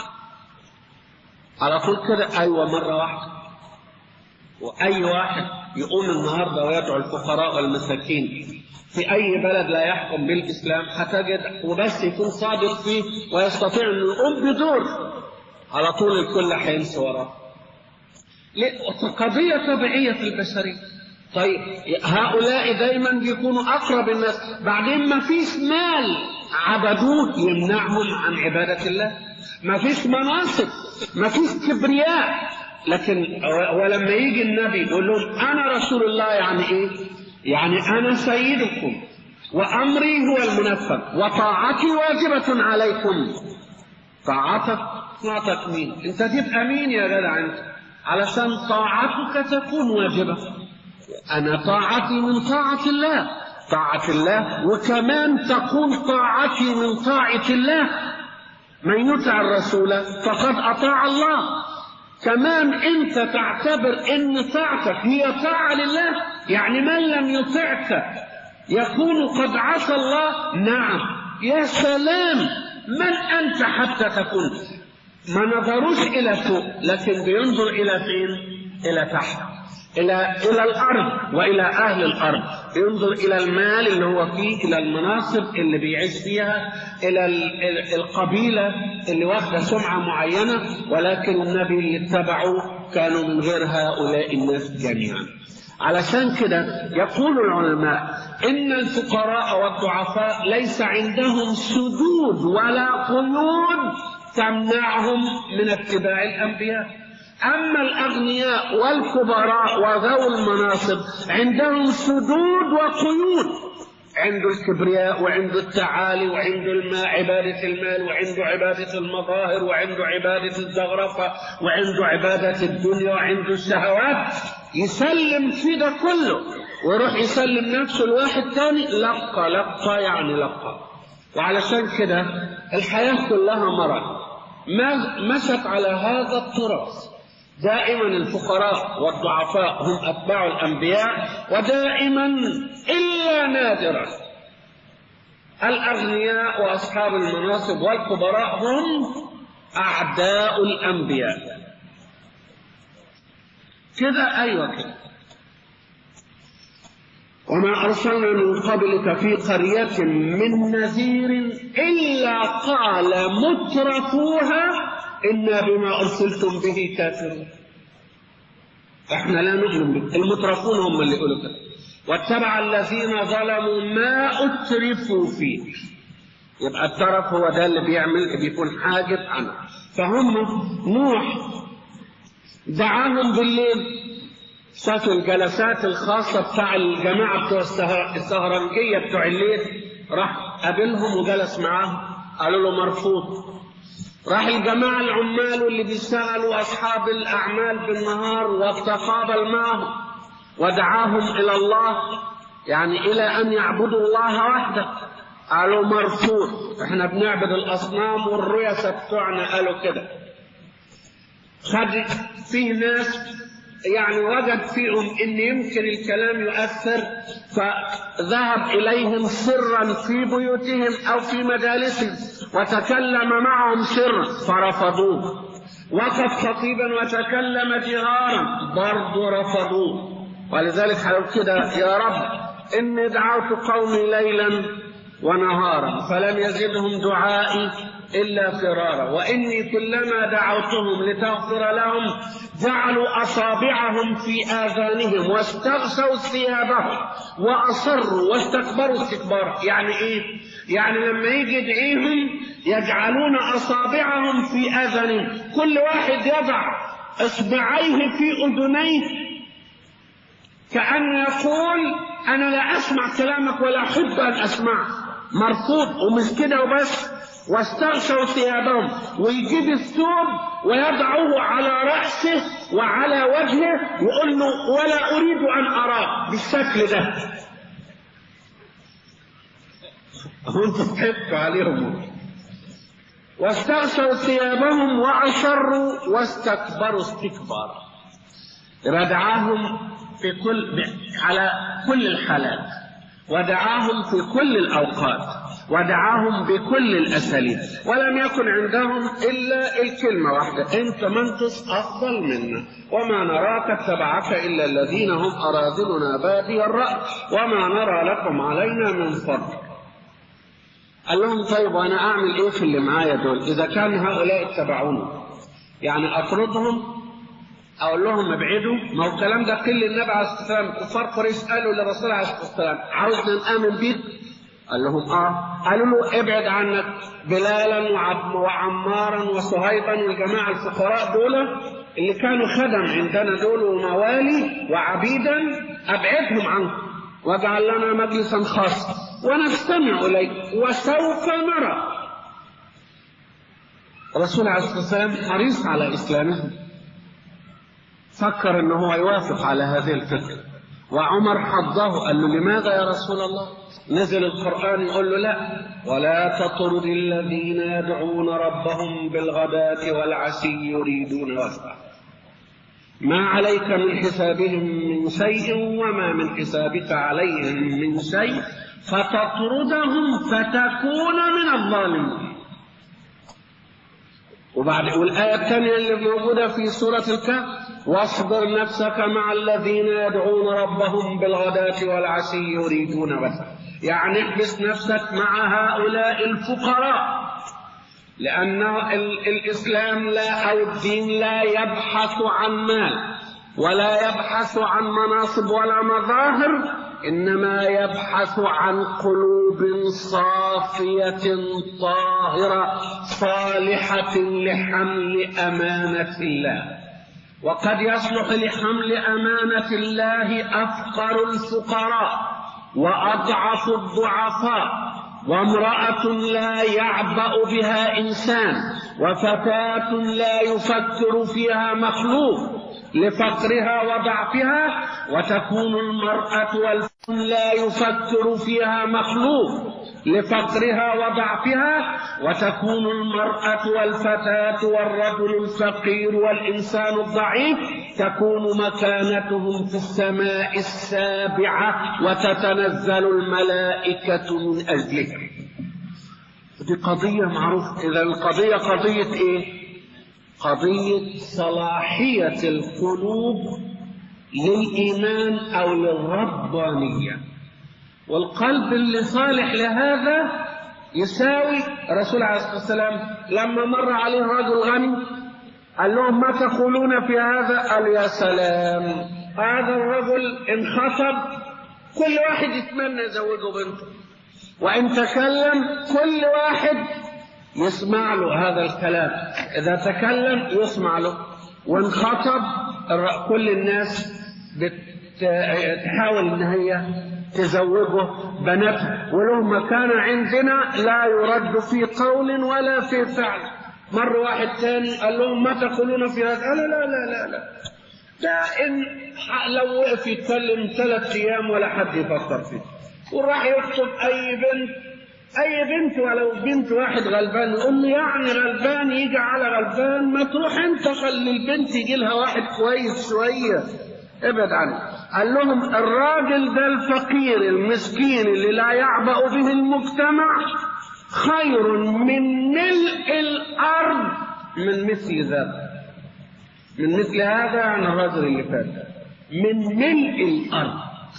على طول كده أيوة مرة واحدة وأي واحد يقوم النهارده ويدعو الفقراء والمساكين في أي بلد لا يحكم بالإسلام هتجد وبس يكون صادق فيه ويستطيع أن يقوم بدور على طول الكل هيمشي وراه. قضية طبيعية في البشرية. طيب هؤلاء دايما بيكونوا أقرب الناس بعدين ما فيش مال عبدوه يمنعهم عن عبادة الله ما فيش مناصب ما فيش كبرياء لكن ولما يجي النبي يقول لهم انا رسول الله يعني ايه يعني انا سيدكم وامري هو المنفذ وطاعتي واجبه عليكم طاعتك طاعتك مين انت تبقى مين يا جدع انت علشان طاعتك تكون واجبه انا طاعتي من طاعه الله طاعه الله وكمان تكون طاعتي من طاعه الله من يطع الرسول فقد اطاع الله كمان انت تعتبر ان طاعتك هي طاعه لله يعني من لم يطعك يكون قد عصى الله نعم يا سلام من انت حتى تكون ما نظروش الى فوق لكن بينظر الى فين الى تحت الى الى الارض والى اهل الارض ينظر الى المال اللي هو فيه الى المناصب اللي بيعيش فيها الى القبيله اللي واخده سمعه معينه ولكن النبي اللي اتبعوه كانوا من غير هؤلاء الناس جميعا علشان كده يقول العلماء ان الفقراء والضعفاء ليس عندهم سدود ولا قيود تمنعهم من اتباع الانبياء أما الأغنياء والكبراء وذوي المناصب عندهم سدود وقيود عنده الكبرياء وعنده التعالي وعنده الماء عبادة المال وعنده عبادة المظاهر وعنده عبادة الزغرفة وعنده عبادة الدنيا وعنده الشهوات يسلم في ده كله ويروح يسلم نفسه لواحد تاني لقى لقى يعني لقى وعلشان كده الحياة كلها مرض ما مشت على هذا التراث دائما الفقراء والضعفاء هم أتباع الأنبياء ودائما إلا نادرا الأغنياء وأصحاب المناصب والكبراء هم أعداء الأنبياء كده أيوة كده وما أرسلنا من قبلك في قرية من نذير إلا قال مترفوها إنا بما أرسلتم به كافرون احنا لا نؤمن به المترفون هم اللي يقولوا كده واتبع الذين ظلموا ما اترفوا فيه يبقى الترف هو ده اللي بيعمل بيكون حاجب عنه فهم نوح دعاهم بالليل شافوا الجلسات الخاصة بتاع الجماعة بتوع السهرنجية بتوع الليل راح قابلهم وجلس معاهم قالوا له مرفوض راح الجماعة العمال واللي بيشتغلوا أصحاب الأعمال بالنهار وتقابل معهم ودعاهم إلى الله يعني إلى أن يعبدوا الله وحده قالوا مرفوض احنا بنعبد الأصنام والرؤساء بتوعنا قالوا كده خد فيه ناس يعني وجد فيهم ان يمكن الكلام يؤثر فذهب اليهم سرا في بيوتهم او في مجالسهم وتكلم معهم سرا فرفضوه وقف خطيبا وتكلم جهارا برضه رفضوه ولذلك هيقول كده يا رب اني دعوت قومي ليلا ونهارا فلم يزدهم دعائي إلا فرارا وإني كلما دعوتهم لتغفر لهم جعلوا أصابعهم في آذانهم واستغشوا ثيابهم وأصروا واستكبروا استكبارا يعني إيه؟ يعني لما يجي يدعيهم يجعلون أصابعهم في آذانهم كل واحد يضع إصبعيه في أذنيه كأن يقول أنا لا أسمع كلامك ولا أحب أن أسمعه مرفوض ومش كده وبس واستغشوا ثيابهم ويجيب الثوب ويضعه على رأسه وعلى وجهه ويقول له ولا أريد أن أراه بالشكل ده هم تحبوا عليهم واستغشوا ثيابهم وأصروا واستكبروا استكبارا يبقى دعاهم في كل على كل الحالات ودعاهم في كل الأوقات ودعاهم بكل الأساليب ولم يكن عندهم إلا الكلمة واحدة أنت منتص أفضل منا وما نراك اتبعك إلا الذين هم أراذلنا بادي الرأي وما نرى لكم علينا من فضل قال لهم طيب وأنا أعمل إيه في اللي معايا دول إذا كان هؤلاء اتبعوني يعني أطردهم اقول لهم ابعدوا ما هو الكلام ده كل النبي عليه الصلاه والسلام كفار قريش قالوا للرسول عليه الصلاه والسلام عاوزنا نامن بيك قال لهم اه قالوا له ابعد عنك بلالا وعمارا وصهيبا والجماعه الفقراء دول اللي كانوا خدم عندنا دول وموالي وعبيدا ابعدهم عنك واجعل لنا مجلسا خاصا ونستمع اليك وسوف نرى الرسول عليه الصلاه والسلام حريص على اسلامهم فكر انه هو يوافق على هذه الفكره وعمر حضه قال له لماذا يا رسول الله نزل القرآن يقول له لا ولا تطرد الذين يدعون ربهم بالغداة والعشي يريدون وجهه ما عليك من حسابهم من شيء وما من حسابك عليهم من شيء فتطردهم فتكون من الظالمين وبعد والآية الثانية اللي موجودة في سورة الكهف واصبر نفسك مع الذين يدعون ربهم بالغداة والعشي يريدون وجهه يعني احبس نفسك مع هؤلاء الفقراء لأن الإسلام لا أو الدين لا يبحث عن مال ولا يبحث عن مناصب ولا مظاهر إنما يبحث عن قلوب صافية طاهرة صالحة لحمل أمانة الله وقد يصلح لحمل أمانة الله أفقر الفقراء وأضعف الضعفاء وامرأة لا يعبأ بها إنسان وفتاة لا يفكر فيها مخلوق لفقرها وضعفها وتكون المرأة والفتاة لا يفكر فيها مخلوق لفقرها وضعفها وتكون المرأة والفتاة والرجل الفقير والإنسان الضعيف تكون مكانتهم في السماء السابعة وتتنزل الملائكة من أجلهم دي قضية معروفة إذا القضية قضية إيه؟ قضية صلاحية القلوب للإيمان أو للربانية والقلب اللي صالح لهذا يساوي الرسول عليه الصلاة والسلام لما مر عليه رجل غني قال لهم ما تقولون في هذا قال يا سلام هذا الرجل انخطب كل واحد يتمنى يزوجه بنته وإن تكلم كل واحد يسمع له هذا الكلام إذا تكلم يسمع له وإن خطب كل الناس بتحاول إن هي تزوجه بناتها وله مكان عندنا لا يرد في قول ولا في فعل مر واحد تاني قال لهم ما تقولون في هذا لا لا لا لا لا ده إن لو وقف يتكلم ثلاث أيام ولا حد يفكر فيه وراح يخطب أي بنت أي بنت ولو بنت واحد غلبان يقول له يعني غلبان يجي على غلبان ما تروح أنت خلي البنت يجي لها واحد كويس شوية ابعد عنه قال لهم الراجل ده الفقير المسكين اللي لا يعبأ به المجتمع خير من ملء الأرض من مثل ذا من مثل هذا يعني الرجل اللي فات من ملء الأرض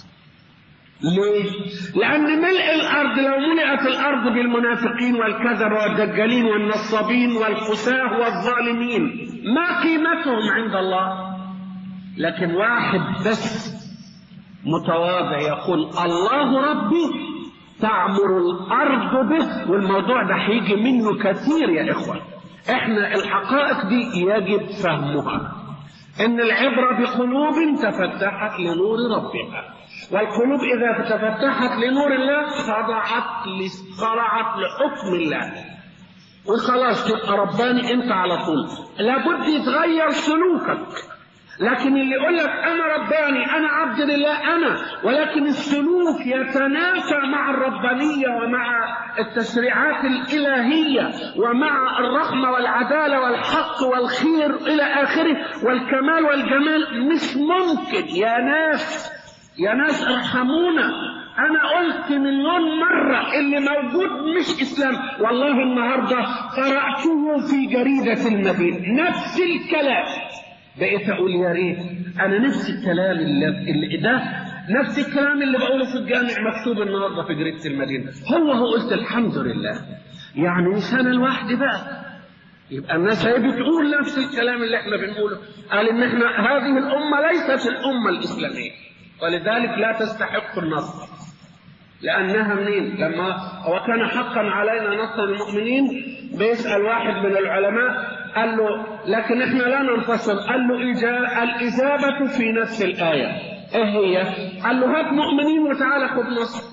ليه؟ لأن ملء الأرض لو ملئت الأرض بالمنافقين والكذب والدجالين والنصابين والفساه والظالمين ما قيمتهم عند الله؟ لكن واحد بس متواضع يقول الله ربي تعمر الأرض به والموضوع ده هيجي منه كثير يا إخوة إحنا الحقائق دي يجب فهمها إن العبرة بقلوب تفتحت لنور ربها والقلوب إذا تفتحت لنور الله خضعت خضعت لحكم الله وخلاص تبقى رباني أنت على طول لابد يتغير سلوكك لكن اللي يقول لك انا رباني انا عبد لله انا ولكن السلوك يتنافى مع الربانيه ومع التشريعات الالهيه ومع الرحمه والعداله والحق والخير الى اخره والكمال والجمال مش ممكن يا ناس يا ناس ارحمونا انا قلت مليون مرة اللي موجود مش اسلام والله النهاردة قرأته في جريدة المدينة نفس الكلام بقيت اقول يا ريت انا نفس الكلام اللي, اللي ده نفس الكلام اللي بقوله في الجامع مكتوب النهارده في جريده المدينه هو هو قلت الحمد لله يعني مش انا لوحدي بقى يبقى الناس هي بتقول نفس الكلام اللي احنا بنقوله قال ان احنا هذه الامه ليست الامه الاسلاميه ولذلك لا تستحق النصر لانها منين لما وكان حقا علينا نصر المؤمنين بيسال واحد من العلماء قال له لكن احنا لا ننتصر قال له الإجابة في نفس الآية ايه هي قال له هات مؤمنين وتعالى خد نصر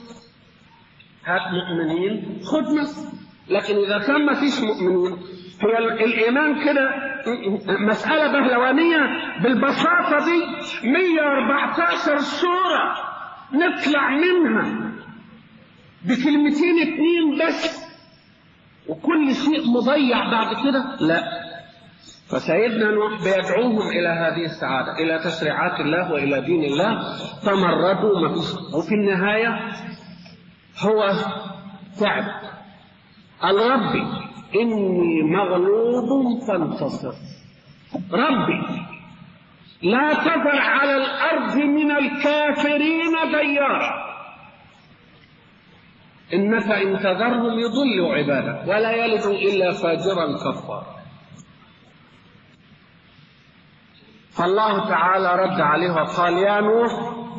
هات مؤمنين خد نصر لكن إذا كان ما فيش مؤمنين هو الإيمان كده مسألة بهلوانية بالبساطة دي 114 سورة نطلع منها بكلمتين اتنين بس وكل شيء مضيع بعد كده لا فسيدنا نوح بيدعوهم إلى هذه السعادة إلى تشريعات الله وإلى دين الله تمردوا ما فيش وفي النهاية هو تعب قال ربي إني مغلوب فانتصر ربي لا تذر على الأرض من الكافرين ديارا إنك إن تذرهم يضلوا عبادك ولا يلدوا إلا فاجرا كفارا فالله تعالى رد عليه وقال يا نوح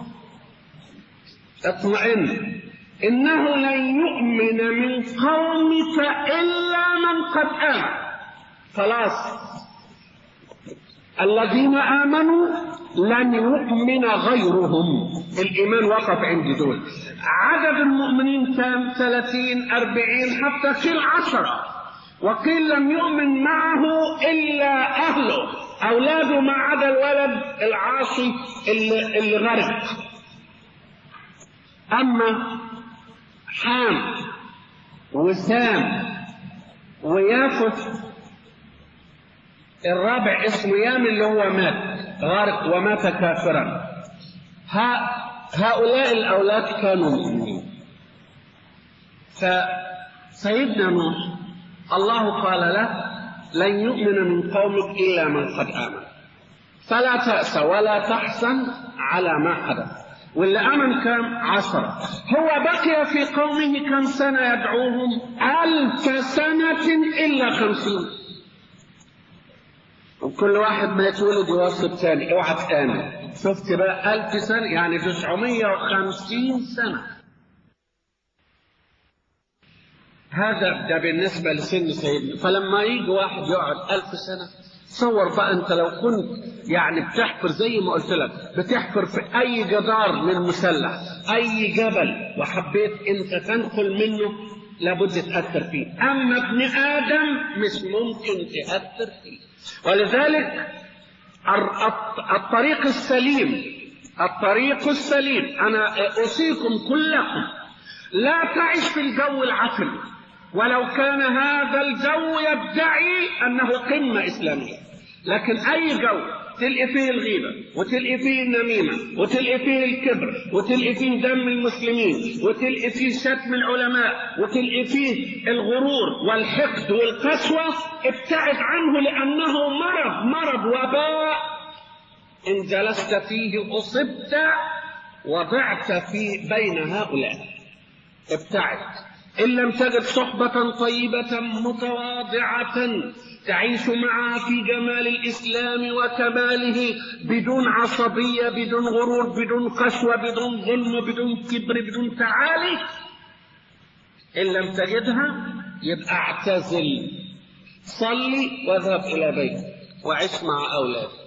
اطمئن إنه لن يؤمن من قومك إلا من قد آمن خلاص الذين آمنوا لن يؤمن غيرهم الإيمان وقف عند دول عدد المؤمنين كان ثلاثين أربعين حتى كل عشرة وقيل لم يؤمن معه إلا أهله أولاده ما عدا الولد العاصي اللي, اللي غرق أما حام وسام ويافث الرابع اسمه يام اللي هو مات غارق ومات كافرا ها هؤلاء الأولاد كانوا مؤمنين فسيدنا نوح الله قال له لن يؤمن من قومك إلا من قد آمن فلا تأس ولا تحزن على ما حدث واللي آمن كم عشرة هو بقي في قومه كم سنة يدعوهم ألف سنة إلا خمسين وكل واحد ما يتولد يوصف ثاني اوعى تآمن شفت بقى ألف سنة يعني تسعمية وخمسين سنة هذا ده بالنسبة لسن سيدنا فلما يجي واحد يقعد ألف سنة تصور بقى أنت لو كنت يعني بتحفر زي ما قلت لك بتحفر في أي جدار من مسلح أي جبل وحبيت أنت تنقل منه لابد تأثر فيه أما ابن آدم مش ممكن تأثر فيه ولذلك الطريق السليم الطريق السليم أنا أوصيكم كلكم لا تعش في الجو العفن ولو كان هذا الجو يدعي أنه قمة إسلامية لكن أي جو تلقي فيه الغيبة وتلقي فيه النميمة وتلقي فيه الكبر وتلقي فيه دم المسلمين وتلقي فيه شتم العلماء وتلقي فيه الغرور والحقد والقسوة ابتعد عنه لأنه مرض مرض وباء إن جلست فيه أصبت وضعت في بين هؤلاء ابتعد إن لم تجد صحبة طيبة متواضعة تعيش معها في جمال الإسلام وكماله بدون عصبية بدون غرور بدون قسوة بدون ظلم بدون كبر بدون تعالي إن لم تجدها يبقى اعتزل صلي واذهب إلى بيتك وعش مع أولادك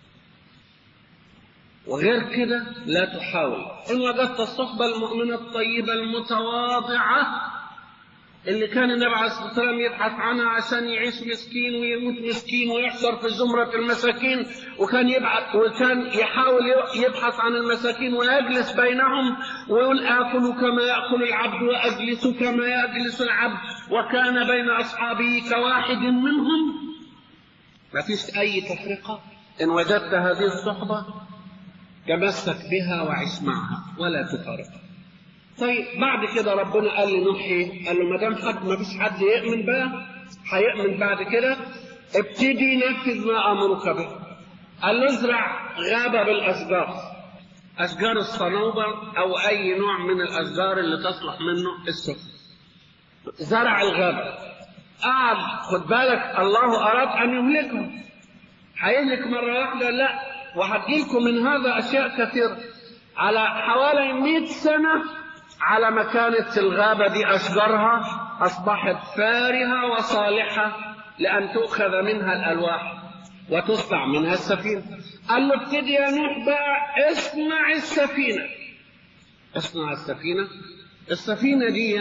وغير كده لا تحاول إن وجدت الصحبة المؤمنة الطيبة المتواضعة اللي كان النبي عليه الصلاة والسلام يبحث عنها عشان يعيش مسكين ويموت مسكين ويحشر في زمرة المساكين وكان يبعث وكان يحاول يبحث عن المساكين ويجلس بينهم ويقول آكل كما يأكل العبد وأجلس كما يجلس العبد وكان بين أصحابه كواحد منهم ما فيش أي تفرقة إن وجدت هذه الصحبة تمسك بها وعش معها ولا تفارقها طيب بعد كده ربنا قال لنوح ايه؟ قال له ما دام حد ما فيش حد يؤمن بقى هيؤمن بعد كده ابتدي نفذ ما امرك به. قال له ازرع غابه بالاشجار. اشجار الصنوبر او اي نوع من الاشجار اللي تصلح منه السفن. زرع الغابه. قعد خد بالك الله اراد ان يهلكهم. هيهلك مره واحده لا وهديلكم من هذا اشياء كثيره. على حوالي 100 سنه على ما كانت الغابة دي أشجارها أصبحت فارهة وصالحة لأن تؤخذ منها الألواح وتصنع منها السفينة قال له ابتدي يا نوح بقى اصنع السفينة اصنع السفينة السفينة دي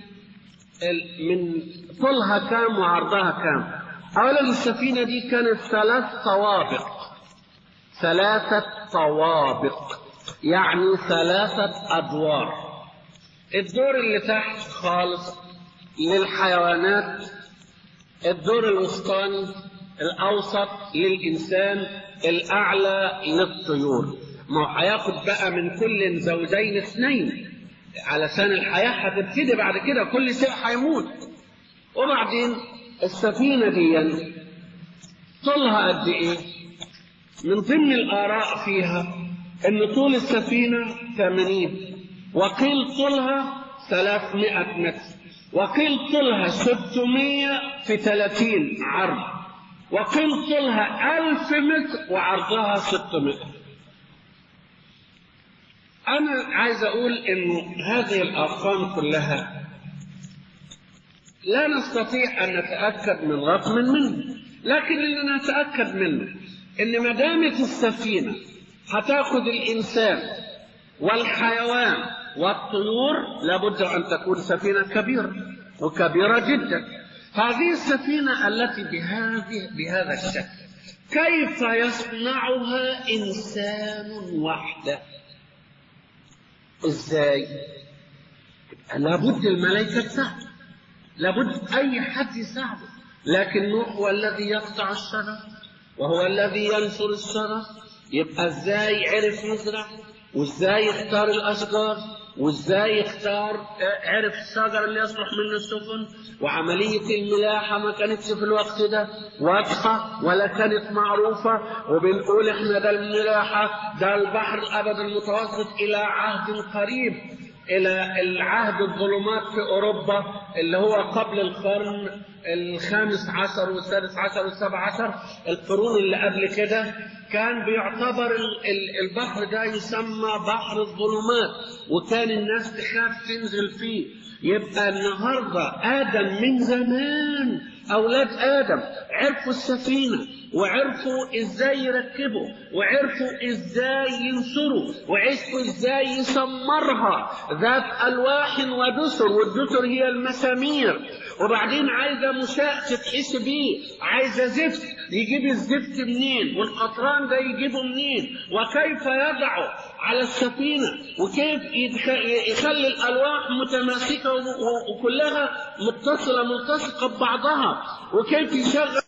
من طولها كام وعرضها كام أولا السفينة دي كانت ثلاث طوابق ثلاثة طوابق يعني ثلاثة أدوار الدور اللي تحت خالص للحيوانات الدور الوسطاني الأوسط للإنسان الأعلى للطيور ما هو هياخد بقى من كل زوجين اثنين علشان الحياة هتبتدي بعد كده كل شيء هيموت وبعدين السفينة دي طولها قد إيه؟ من ضمن الآراء فيها إن طول السفينة 80 وقيل طولها 300 متر وقيل طولها 600 في 30 عرض وقيل طولها 1000 متر وعرضها 600 أنا عايز أقول إنه هذه الأرقام كلها لا نستطيع أن نتأكد من رقم منه لكن اللي نتأكد منه ان ما دامت السفينه هتاخد الانسان والحيوان والطيور لابد ان تكون سفينه كبيره وكبيره جدا هذه السفينه التي بهذه بهذا الشكل كيف يصنعها انسان وحده ازاي لابد الملائكه تساعد لابد اي حد يساعده لكن نوح هو الذي يقطع الشجر وهو الذي ينشر الشجر يبقى ازاي عرف يزرع وازاي يختار الاشجار وازاي يختار عرف الشجر اللي يصلح منه السفن وعملية الملاحة ما كانتش في الوقت ده واضحة ولا كانت معروفة وبنقول احنا ده الملاحة ده البحر الأبد المتوسط إلى عهد قريب إلى العهد الظلمات في أوروبا اللي هو قبل القرن الخامس عشر والسادس عشر والسابع عشر القرون اللي قبل كده كان بيعتبر البحر ده يسمى بحر الظلمات وكان الناس تخاف تنزل فيه يبقى النهارده ادم من زمان اولاد ادم عرفوا السفينه وعرفوا ازاي يركبوا وعرفوا ازاي ينصروا وعرفوا ازاي يسمرها ذات الواح ودسر والدسر هي المسامير وبعدين عايزه مشاء تتحس بيه عايزه زفت يجيب الزفت منين والقطران ده يجيبه منين وكيف يضعه على السفينة وكيف يخلي الألواح متماسكة وكلها متصلة ملتصقة ببعضها وكيف يشغل